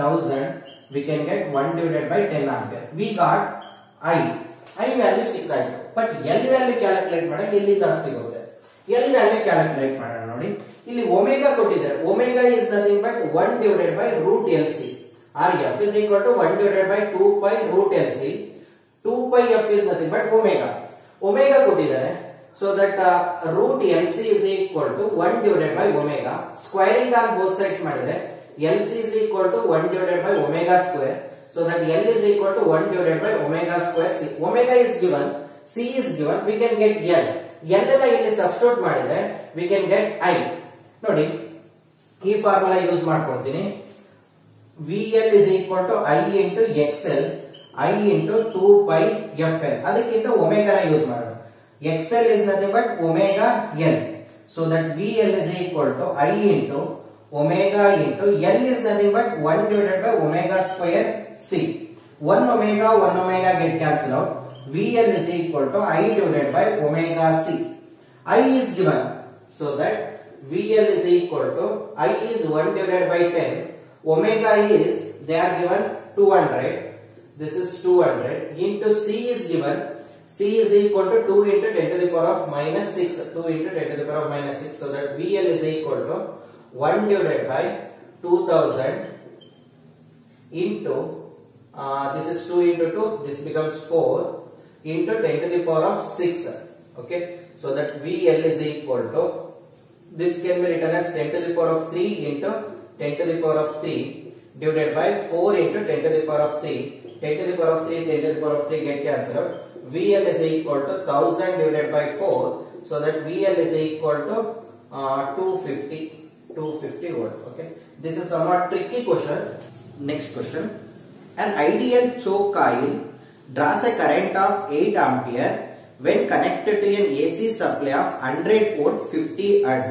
1000 we can get 1 divided by 10 ampere we got i i value ಸಿಕ್ಕಾಯ್ತು but L value calculate ಮಾಡಕ್ಕೆ ಎಲ್ಲಿಂದ ಸಿಗುತ್ತೆ L value calculate ಮಾಡೋಣ ನೋಡಿ ಇಲ್ಲಿ omega ಕೊಟ್ಟಿದ್ದಾರೆ omega is nothing but one divided by root L C or F is equal to one divided by two pi root L C two pi F is nothing but omega omega ಕೊಟ್ಟಿದ್ದಾರೆ so that root L C is equal to one divided by omega squaring on both sides ಮಾಡಿದ್ರೆ L C is equal to one divided by omega square so that L is equal to one divided by omega square C omega is given C is given V can get L L ಎಲ್ಲ ಇಲ್ಲಿ substitute ಮಾಡಿದ್ರೆ we can get I ನೋಡಿ ಈ formula use ಮಾಡ್ಕೊಳ್ತೀನಿ V L is equal to I into X L I into two pi F L ಅದಕ್ಕಿಂತ ಒಮೆಗಾನ use ಮಾಡೋಣ X L is nothing but omega L so that V L is equal to I into omega into L is nothing but one divided by omega square C one omega one omega get cancel out V L is equal to I divided by omega C I is given so that VL is equal to I is 1 divided by 10. Omega is, they are given 200. This is 200 into C is given. C is equal to 2 into 10 to the power of minus 6. 2 into 10 to the power of minus 6. So that VL is equal to 1 divided by 2000 into, uh, this is 2 into 2. This becomes 4 into 10 to the power of 6. Okay. So that VL is equal to this can be written as 10 to the power of 3 into 10 to the power of 3 divided by 4 into 10 to the power of 3. 10 to the power of 3, 10 to the power of 3 get cancelled. VL is equal to 1000 divided by 4. So that VL is equal to uh, 250, 250 volt. Okay. This is somewhat tricky question. Next question. An ideal choke coil draws a current of 8 ampere when connected to an AC supply of 100 volt 50 hertz.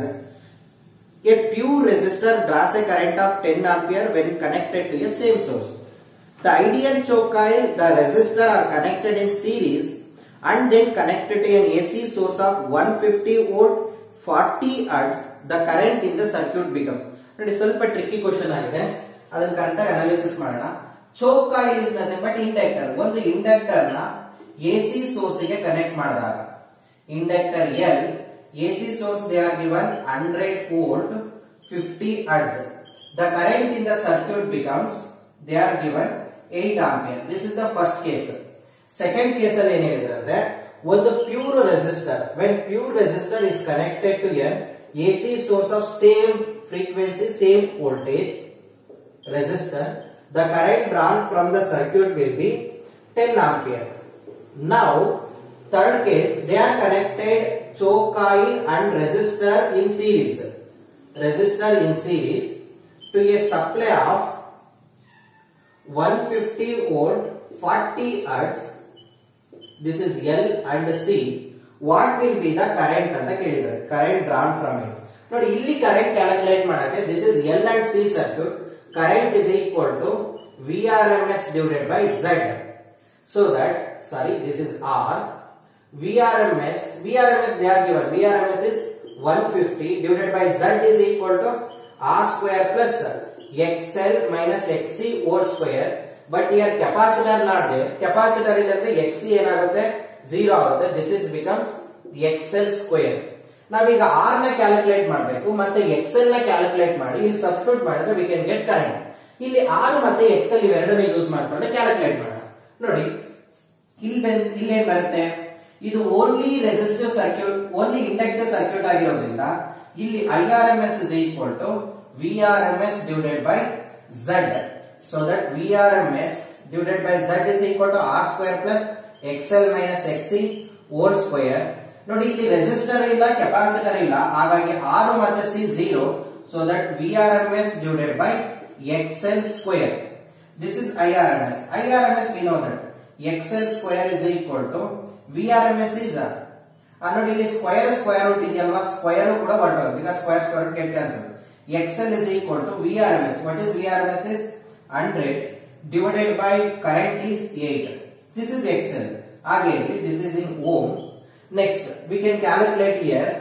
A pure resistor draws a current of 10 ampere when connected to a same source. The ideal choke coil, the resistor are connected in series and then connected to an AC source of 150 volt 40 hertz. The current in the circuit becomes. ನೋಡಿ ಸ್ವಲ್ಪ tricky question ಆಗಿದೆ ಅದನ್ನ ಕರೆಕ್ಟಾಗಿ analysis ಮಾಡೋಣ choke coil is nothing but inductor ಒಂದು inductor ನ AC source ಗೆ connect ಮಾಡಿದಾಗ inductor L AC source they are given hundred volt fifty hertz the current in the circuit becomes they are given eight ampere this is the first case second case ಅಲ್ಲಿ ಏನ್ ಹೇಳಿದ್ರೆ ಅಂದ್ರೆ ಒಂದು pure resistor when pure resistor is connected to an AC source of same frequency same voltage resistor, the current drawn from the circuit will be 10 ampere. Now, third case, they are connected choke coil and resistor in series. Resistor in series to a supply of 150 volt 40 hertz. This is L and C. What will be the current ಅಂತ ಕೇಳಿದ್ದಾರೆ current drawn from it. ನೋಡಿ ಇಲ್ಲಿ current calculate ಮಾಡಕ್ಕೆ this is L and C circuit current is equal to VRMS divided by Z. So that, sorry, this is R. VRMS, VRMS they are given. VRMS is 150 divided by Z is equal to R square plus XL minus XC whole square. But here capacitor not there. Capacitor ಇಲ್ಲಂದ್ರೆ XC ಏನಾಗುತ್ತೆ zero ಆಗುತ್ತೆ this is becomes XL square ನಾವೀಗ R ನ calculate ಮಾಡಬೇಕು ಮತ್ತೆ X L ನ calculate ಮಾಡಿ ಇಲ್ಲಿ ಸಬ್ಸ್ಟಿಟ್ಯೂಟ್ ಮಾಡಿದ್ರೆ ವಿ ಕ್ಯಾನ್ ಗೆಟ್ ಕರೆಂಟ್ ಇಲ್ಲಿ ಆರ್ ಮತ್ತೆ ಎಕ್ಸೆಲ್ ಇವೆರಡನ್ನ ಯೂಸ್ ಮಾಡ್ಕೊಂಡು ಕ್ಯಾಲ್ಕುಲೇಟ್ ಮಾಡೋಣ ನೋಡಿ ಇಲ್ಲಿ ಬಂದ್ ಇಲ್ಲಿ ಏನ್ ಬರುತ್ತೆ ಇದು only resistive circuit only inductive circuit ಆಗಿರೋದ್ರಿಂದ ಇಲ್ಲಿ I R M S is equal to V R M S divided by Z so that V R M S divided by Z is equal to R square plus X L minus X C whole square ನೋಡಿ ಇಲ್ಲಿ resistor ಇಲ್ಲ capacitor ಇಲ್ಲ ಹಾಗಾಗಿ R ಮತ್ತೆ C zero so that V R M S divided by X L square this is I R M S I R M S we know that X L square is equal to V R M S is ನೋಡಿ ಇಲ್ಲಿ square square root ಇದೆಯಲ್ವಾ square ಕೂಡ ಹೊರಟೋದು because square square root get cancel X L is equal to V R M S what is V R M S is hundred divided by current is eight this is X L ಹಾಗೆ ಇಲ್ಲಿ this is in ohm next we can calculate here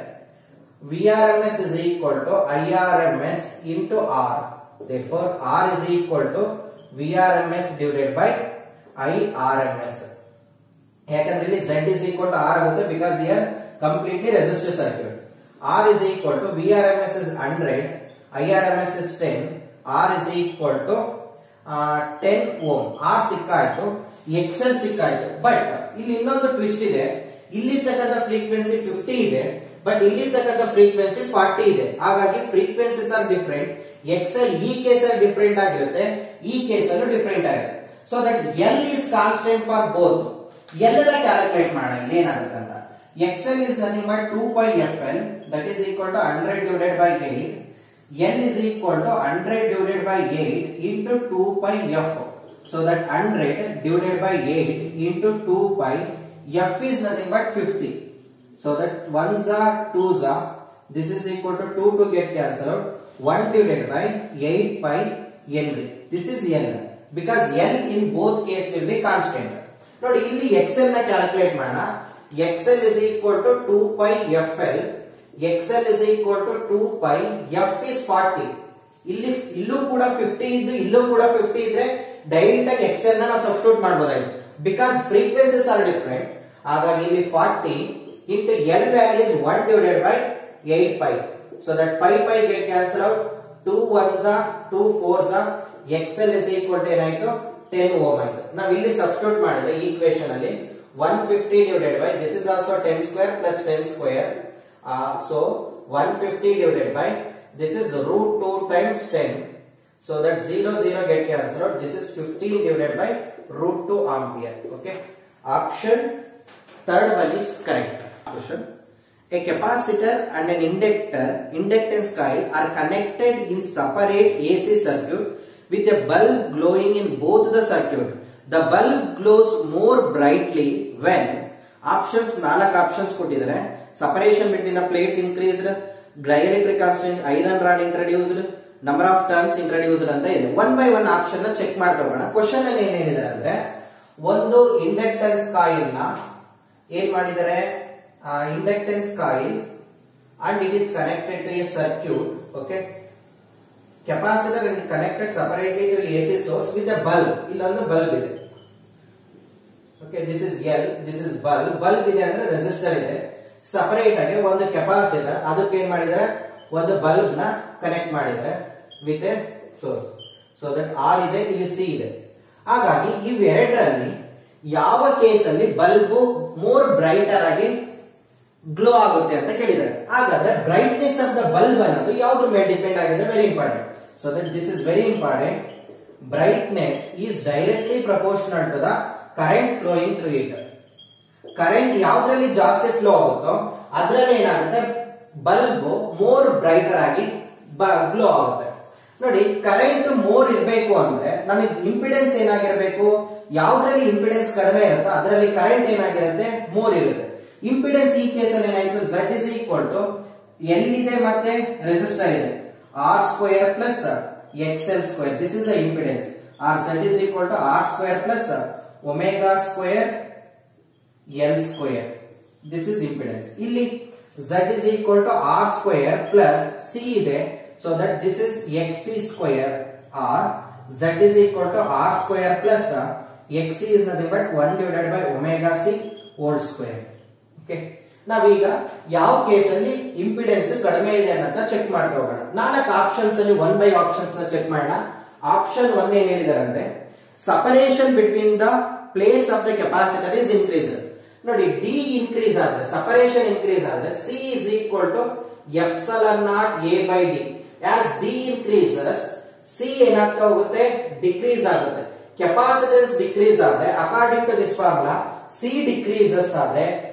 VRMS is equal to IRMS into R. Therefore, R is equal to VRMS divided by IRMS. ಯಾಕಂದ್ರೆ ಇಲ್ಲಿ Z is equal to R ಆಗುತ್ತೆ because here completely resistive circuit. R is equal to VRMS is 100, IRMS is 10, R is equal to ಆ, 10 ohm R ಸಿಕ್ಕಾಯ್ತು XL ಸಿಕ್ಕಾಯ್ತು but ಇಲ್ಲಿ ಇನ್ನೊಂದು twist ಇದೆ ಇಲ್ಲಿರ್ತಕ್ಕಂಥ ಫ್ರೀಕ್ವೆನ್ಸಿ ಫಿಫ್ಟಿ ಇದೆ ಬಟ್ ಇಲ್ಲಿರ್ತಕ್ಕಂಥ ಫ್ರೀಕ್ವೆನ್ಸಿ ಫಾರ್ಟಿ ಇದೆ ಹಾಗಾಗಿ ಫ್ರೀಕ್ವೆನ್ಸಿಸ್ ಆರ್ ಡಿಫ್ರೆಂಟ್ ಎಕ್ಸೆಲ್ ಈ ಕೇಸಲ್ಲಿ ಡಿಫ್ರೆಂಟ್ ಆಗಿರುತ್ತೆ ಈ ಕೇಸಲ್ಲೂ ಡಿಫ್ರೆಂಟ್ ಆಗಿರುತ್ತೆ so that L is constant for both ಎಲ್ಲ ಕ್ಯಾಲ್ಕುಲೇಟ್ ಮಾಡೋಣ ಇಲ್ಲಿ ಏನಾಗುತ್ತೆ ಅಂತ XL is nothing but two by F L that is equal to hundred divided by eight L is equal to 100 divided by 8 into 2 pi f. So that 100 divided by 8 into 2 pi f is nothing but 50. So that 1s are 2s are. This is equal to 2 to get cancelled out. 1 divided by 8 pi Henry. This is L. Because L in both case will be constant. ನೋಡಿ ಇಲ್ಲಿ XL ನ calculate ಮಾಡೋಣ XL is equal to 2 pi FL XL is equal to 2 pi F is 40 ಇಲ್ಲಿ ಇಲ್ಲೂ ಕೂಡ 50 ಇದ್ದು ಇಲ್ಲೂ ಕೂಡ 50 ಇದ್ರೆ ಡೈರೆಕ್ಟ್ ಆಗಿ XL ನ ನಾವು ಸಬ್ಸ್ಟಿಟ್ಯೂಟ್ ಮಾಡಬಹುದಾಗಿತ್ತು ಬಿಕಾಸ್ ಫ್ರೀಕ್ವೆನ್ಸೀಸ್ ಆರ್ ಡಿಫರೆಂಟ್ ಹಾಗಾಗಿ ಇಲ್ಲಿ 40 into L value is 1 divided by 8 pi so that pi pi get cancel out 2 ones are 2 fours are XL is equal to ಏನಾಯ್ತು 10 ಓಮ್ ಆಯ್ತು ನಾವು ಇಲ್ಲಿ ಸಬ್ಸ್ಟಿಟ್ಯೂಟ್ ಮಾಡಿದ್ರೆ ಈ ಈಕ್ವೇಶನ್ ಅಲ್ಲಿ 150 divided by this is also 10 square plus 10 square uh, so 150 divided by this is root 2 times 10 so that 0 0 get cancelled out this is 15 divided by root 2 ampere okay option third one is correct question a capacitor and an inductor inductance coil are connected in separate AC circuit with a bulb glowing in both the circuit the bulb glows more brightly when options ನಾಲ್ಕು options ಕೊಟ್ಟಿದ್ದಾರೆ separation between the plates increased dielectric constant iron rod introduced number of turns introduced ಅಂತ ಇದೆ one by one option ನ check ಮಾಡ್ಕೊಳ್ಳೋಣ question ಅಲ್ಲಿ ಏನ್ ಹೇಳಿದ್ದಾರೆ ಅಂದ್ರೆ ಒಂದು ಇಂಡಕ್ಟೆನ್ಸ್ ಕಾಯಿಲ್ ನ ಏನ್ ಮಾಡಿದ್ದಾರೆ inductance coil and it is connected to a circuit okay capacitor and connected separately to A C source with a bulb ಇಲ್ಲೊಂದು ಬಲ್ಬ್ ಇದೆ okay this is L this is bulb bulb ಇದೆ ಅಂದ್ರೆ resistor ಇದೆ separate ಆಗಿ ಒಂದು capacitor ಅದಕ್ಕೆ ಏನ್ ಮಾಡಿದ್ರೆ ಒಂದು ಬಲ್ಬ್ ನ ಕನೆಕ್ಟ್ ಮಾಡಿದ್ರೆ with a source so that R ಇದೆ ಇಲ್ಲಿ ಸಿ ಇದೆ ಹಾಗಾಗಿ ಇವೆರಡರಲ್ಲಿ ಯಾವ ಕೇಸಲ್ಲಿ ಬಲ್ಬ್ ಮೋರ್ ಬ್ರೈಟರ್ ಆಗಿ ಗ್ಲೋ ಆಗುತ್ತೆ ಅಂತ ಕೇಳಿದ್ದಾರೆ ಹಾಗಾದ್ರೆ ಬ್ರೈಟ್ನೆಸ್ ಆಫ್ ದ ಬಲ್ಬ್ ಅನ್ನೋದು ಯಾವ್ದ್ರ ಮೇಲೆ ಡಿಪೆಂಡ್ ಆಗಿದೆ very important so that this is very important brightness is directly proportional to the current flowing through it current ಯಾವ್ದ್ರಲ್ಲಿ ಜಾಸ್ತಿ ಫ್ಲೋ ಆಗುತ್ತೋ ಅದ್ರಲ್ಲಿ ಏನಾಗುತ್ತೆ ಬಲ್ಬ್ ಮೋರ್ ಬ್ರೈಟರ್ ಆಗಿ ಗ್ಲೋ ಆಗುತ್ತೆ ನೋಡಿ ಕರೆಂಟ್ ಮೋರ್ ಇರಬೇಕು ಅಂದ್ರೆ ನಮಗೆ ಇಂಪಿಡೆನ್ಸ್ ಏನಾಗಿರ್ಬೇಕು ಯಾವ್ದ್ರಲ್ಲಿ ಇಂಪಿಡೆನ್ಸ್ ಕಡಿಮೆ ಇರುತ್ತೋ ಅದರಲ್ಲಿ ಕರೆಂಟ್ ಏನಾಗಿರುತ್ತೆ ಮೋರ್ ಇರುತ್ತೆ ಇಂಪಿಡೆನ್ಸ್ ಈ ಕೇಸಲ್ಲಿ ಏನಾಯ್ತು ಝಡ್ ಇಸ್ ಈಕ್ವಲ್ ಟು ಎಲ್ಲಿದೆ ಮತ್ತೆ ರೆಸಿಸ್ಟರ್ ಇದೆ R square plus X L square this is the impedance R Z is equal to R square plus omega square L square this is impedance ಇಲ್ಲಿ z is equal to r square plus c ಇದೆ so that this is xc square r z is equal to r square plus uh, xc is nothing but 1 divided by omega c whole square okay ನಾವೀಗ ಯಾವ ಕೇಸಲ್ಲಿ impedance ಕಡಿಮೆ ಇದೆ ಅಂತ check ಮಾಡ್ತಾ ಹೋಗೋಣ ನಾಲ್ಕು ಆಪ್ಷನ್ಸ್ ಅಲ್ಲಿ ಒನ್ ಬೈ ಆಪ್ಷನ್ಸ್ ನ ಚೆಕ್ ಮಾಡೋಣ ಆಪ್ಷನ್ ಒನ್ ಏನ್ ಹೇಳಿದಾರೆ ಅಂದ್ರೆ separation between the plates of the capacitor is increase ನೋಡಿ ಡಿ ಇನ್ಕ್ರೀಸ್ ಆದ್ರೆ ಸಪರೇಷನ್ ಇನ್ಕ್ರೀಸ್ ಆದ್ರೆ C is equal to epsilon naught A by D as D increases C ಏನಾಗ್ತಾ ಹೋಗುತ್ತೆ ಡಿಕ್ರೀಸ್ ಆಗುತ್ತೆ ಕೆಪಾಸಿಟನ್ಸ್ ಡಿಕ್ರೀಸ್ ಆದ್ರೆ according to this formula C decreases ಆದ್ರೆ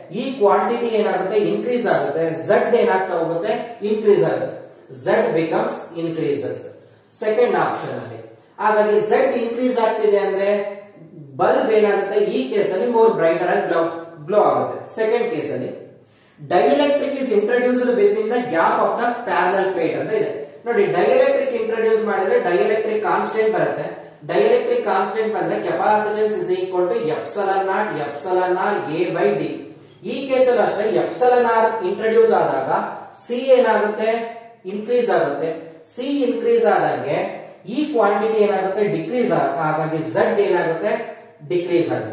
ಈ quantity ಏನಾಗುತ್ತೆ ಇನ್ಕ್ರೀಸ್ ಆಗುತ್ತೆ ಝಡ್ ಏನಾಗ್ತಾ ಹೋಗುತ್ತೆ ಇನ್ಕ್ರೀಸ್ ಆಗುತ್ತೆ Z becomes increases second option ಅಲ್ಲಿ ಹಾಗಾಗಿ ಝಡ್ ಇನ್ಕ್ರೀಸ್ ಆಗ್ತಿದೆ ಅಂದ್ರೆ ಬಲ್ಬ್ ಏನಾಗುತ್ತೆ ಈ ಕೇಸಲ್ಲಿ ಮೋರ್ ಬ್ರೈಟರ್ ಆಗಿ ಗ್ಲೋ ಗ್ಲೋ ಆಗುತ್ತೆ ಸೆಕೆಂಡ್ ಕೇಸಲ್ಲಿ dielectric is introduced between the gap of the parallel plate ಅಂತ ಇದೆ ನೋಡಿ ಡೈಎಲೆಕ್ಟ್ರಿಕ್ ಇಂಟ್ರೊಡ್ಯೂಸ್ ಮಾಡಿದ್ರೆ ಡೈಎಲೆಕ್ಟ್ರಿಕ್ ಕಾನ್ಸ್ಟೆಂಟ್ ಬರುತ್ತೆ ಡೈಎಲೆಕ್ಟ್ರಿಕ್ ಕಾನ್ಸ್ಟೆಂಟ್ ಬಂದ್ರೆ capacitance is equal to epsilon naught epsilon R A by D ಈ ಕೇಸಲ್ಲಿ ಅಷ್ಟೇ ಎಪ್ಸಲನ್ ಆರ್ ಇಂಟ್ರೊಡ್ಯೂಸ್ ಆದಾಗ ಸಿ ಏನಾಗುತ್ತೆ ಇನ್ಕ್ರೀಸ್ ಆಗುತ್ತೆ ಸಿ ಇನ್ಕ್ರೀಸ್ ಆದಂಗೆ ಈ ಕ್ವಾಂಟಿಟಿ ಏನಾಗುತ್ತೆ ಡಿಕ್ರೀಸ್ ಹಾಗಾಗಿ ಝಡ್ ಏನಾಗುತ್ತೆ ಡಿಕ್ರೀಸ್ ಆಗುತ್ತೆ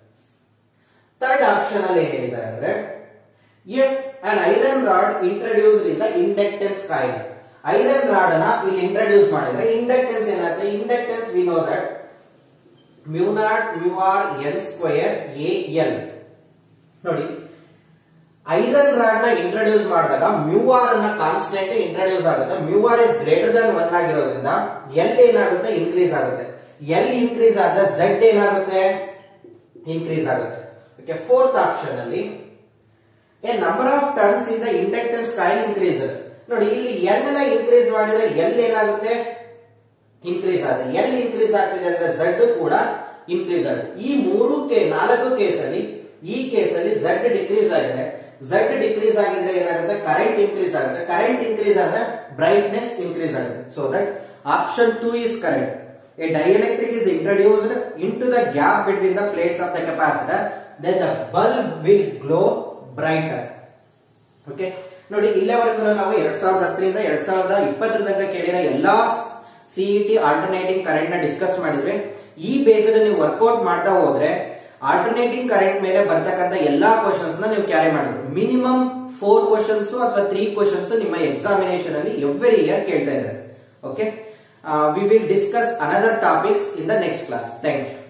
ಥರ್ಡ್ ಆಪ್ಷನ್ ಅಲ್ಲಿ ಏನ್ ಹೇಳಿದ್ದಾರೆ ಅಂದ್ರೆ if an iron rod introduced in the inductance coil iron rod ಅನ್ನ ಇಲ್ಲಿ ಇಂಟ್ರೊಡ್ಯೂಸ್ ಮಾಡಿದ್ರೆ ಇಂಡಕ್ಟೆನ್ಸ್ ಏನಾಗುತ್ತೆ inductance we know that mu naught mu R N square A L ನೋಡಿ ಐರನ್ ರಾಡ್ ನ ಇಂಟ್ರೊಡ್ಯೂಸ್ ಮಾಡಿದಾಗ ಮ್ಯೂ ಆರ್ ಅನ್ನ ಕಾನ್ಸ್ಟೆಂಟ್ ಇಂಟ್ರೊಡ್ಯೂಸ್ ಆಗುತ್ತೆ mu R is greater than one ಆಗಿರೋದ್ರಿಂದ ಎಲ್ ಏನಾಗುತ್ತೆ ಇನ್ಕ್ರೀಸ್ ಆಗುತ್ತೆ ಎಲ್ ಇನ್ಕ್ರೀಸ್ ಆದ್ರೆ ಝಡ್ ಏನಾಗುತ್ತೆ ಇನ್ಕ್ರೀಸ್ ಆಗುತ್ತೆ ಓಕೆ ಫೋರ್ತ್ ಆಪ್ಷನ್ ಅಲ್ಲಿ a number of turns in the inductance coil increase ನೋಡಿ ಇಲ್ಲಿ ಎನ್ ನ ಇನ್ಕ್ರೀಸ್ ಮಾಡಿದ್ರೆ ಎಲ್ ಏನಾಗುತ್ತೆ ಇನ್ಕ್ರೀಸ್ ಆಗುತ್ತೆ ಎಲ್ ಇನ್ಕ್ರೀಸ್ ಆಗ್ತಿದೆ ಅಂದ್ರೆ ಝಡ್ ಕೂಡ ಇನ್ಕ್ರೀಸ್ ಆಗುತ್ತೆ ಈ ಮೂರು ಕೆ ನಾಲ್ಕು ಕೇಸಲ್ಲಿ ಈ ಕೇಸಲ್ಲಿ ಝಡ್ ಡಿಕ್ರೀಸ್ ಆಗಿದೆ ಝಡ್ ಡಿಕ್ರೀಸ್ ಆಗಿದ್ರೆ ಏನಾಗುತ್ತೆ ಕರೆಂಟ್ ಇನ್ಕ್ರೀಸ್ ಆಗುತ್ತೆ ಕರೆಂಟ್ ಇನ್ಕ್ರೀಸ್ ಆದ್ರೆ ಬ್ರೈಟ್ನೆಸ್ ಇನ್ಕ್ರೀಸ್ ಆಗುತ್ತೆ so that option two is correct a dielectric is introduced into the gap between the plates of the capacitor then the bulb will glow brighter okay ನೋಡಿ ಇಲ್ಲಿವರೆಗೂ ನಾವು ಎರಡ್ ಸಾವಿರದ ಹತ್ತರಿಂದ ಎರಡ್ ಸಾವಿರದ ಇಪ್ಪತ್ತರ ತನಕ ಕೇಳಿರೋ ಎಲ್ಲಾ ಸಿಇಟಿ ಆಲ್ಟರ್ನೇಟಿಂಗ್ ಕರೆಂಟ್ ನ ಡಿಸ್ಕಸ್ ಮಾಡಿದ್ವಿ ಈ ಬೇಸ್ಡ್ ನೀವು ವರ್ಕೌಟ್ ಮಾಡ್ತಾ ಹೋದ್ರೆ ಆಲ್ಟರ್ನೇಟಿಂಗ್ ಕರೆಂಟ್ ಮೇಲೆ ಬರ್ತಕ್ಕಂಥ ಎಲ್ಲಾ ಕ್ವಶನ್ಸ್ ನ ನೀವು ಕ್ಯಾರಿ ಮಾಡಬೇಕು ಮಿನಿಮಮ್ ಫೋರ್ ಕ್ವಶನ್ಸ್ ಅಥವಾ ತ್ರೀ ಕ್ವಶನ್ಸ್ ನಿಮ್ಮ ಎಕ್ಸಾಮಿನೇಷನ್ ಅಲ್ಲಿ ಎವ್ರಿ ಇಯರ್ ಕೇಳ್ತಾ ಇದ್ದಾರೆ okay we will discuss another topics in the next class thank you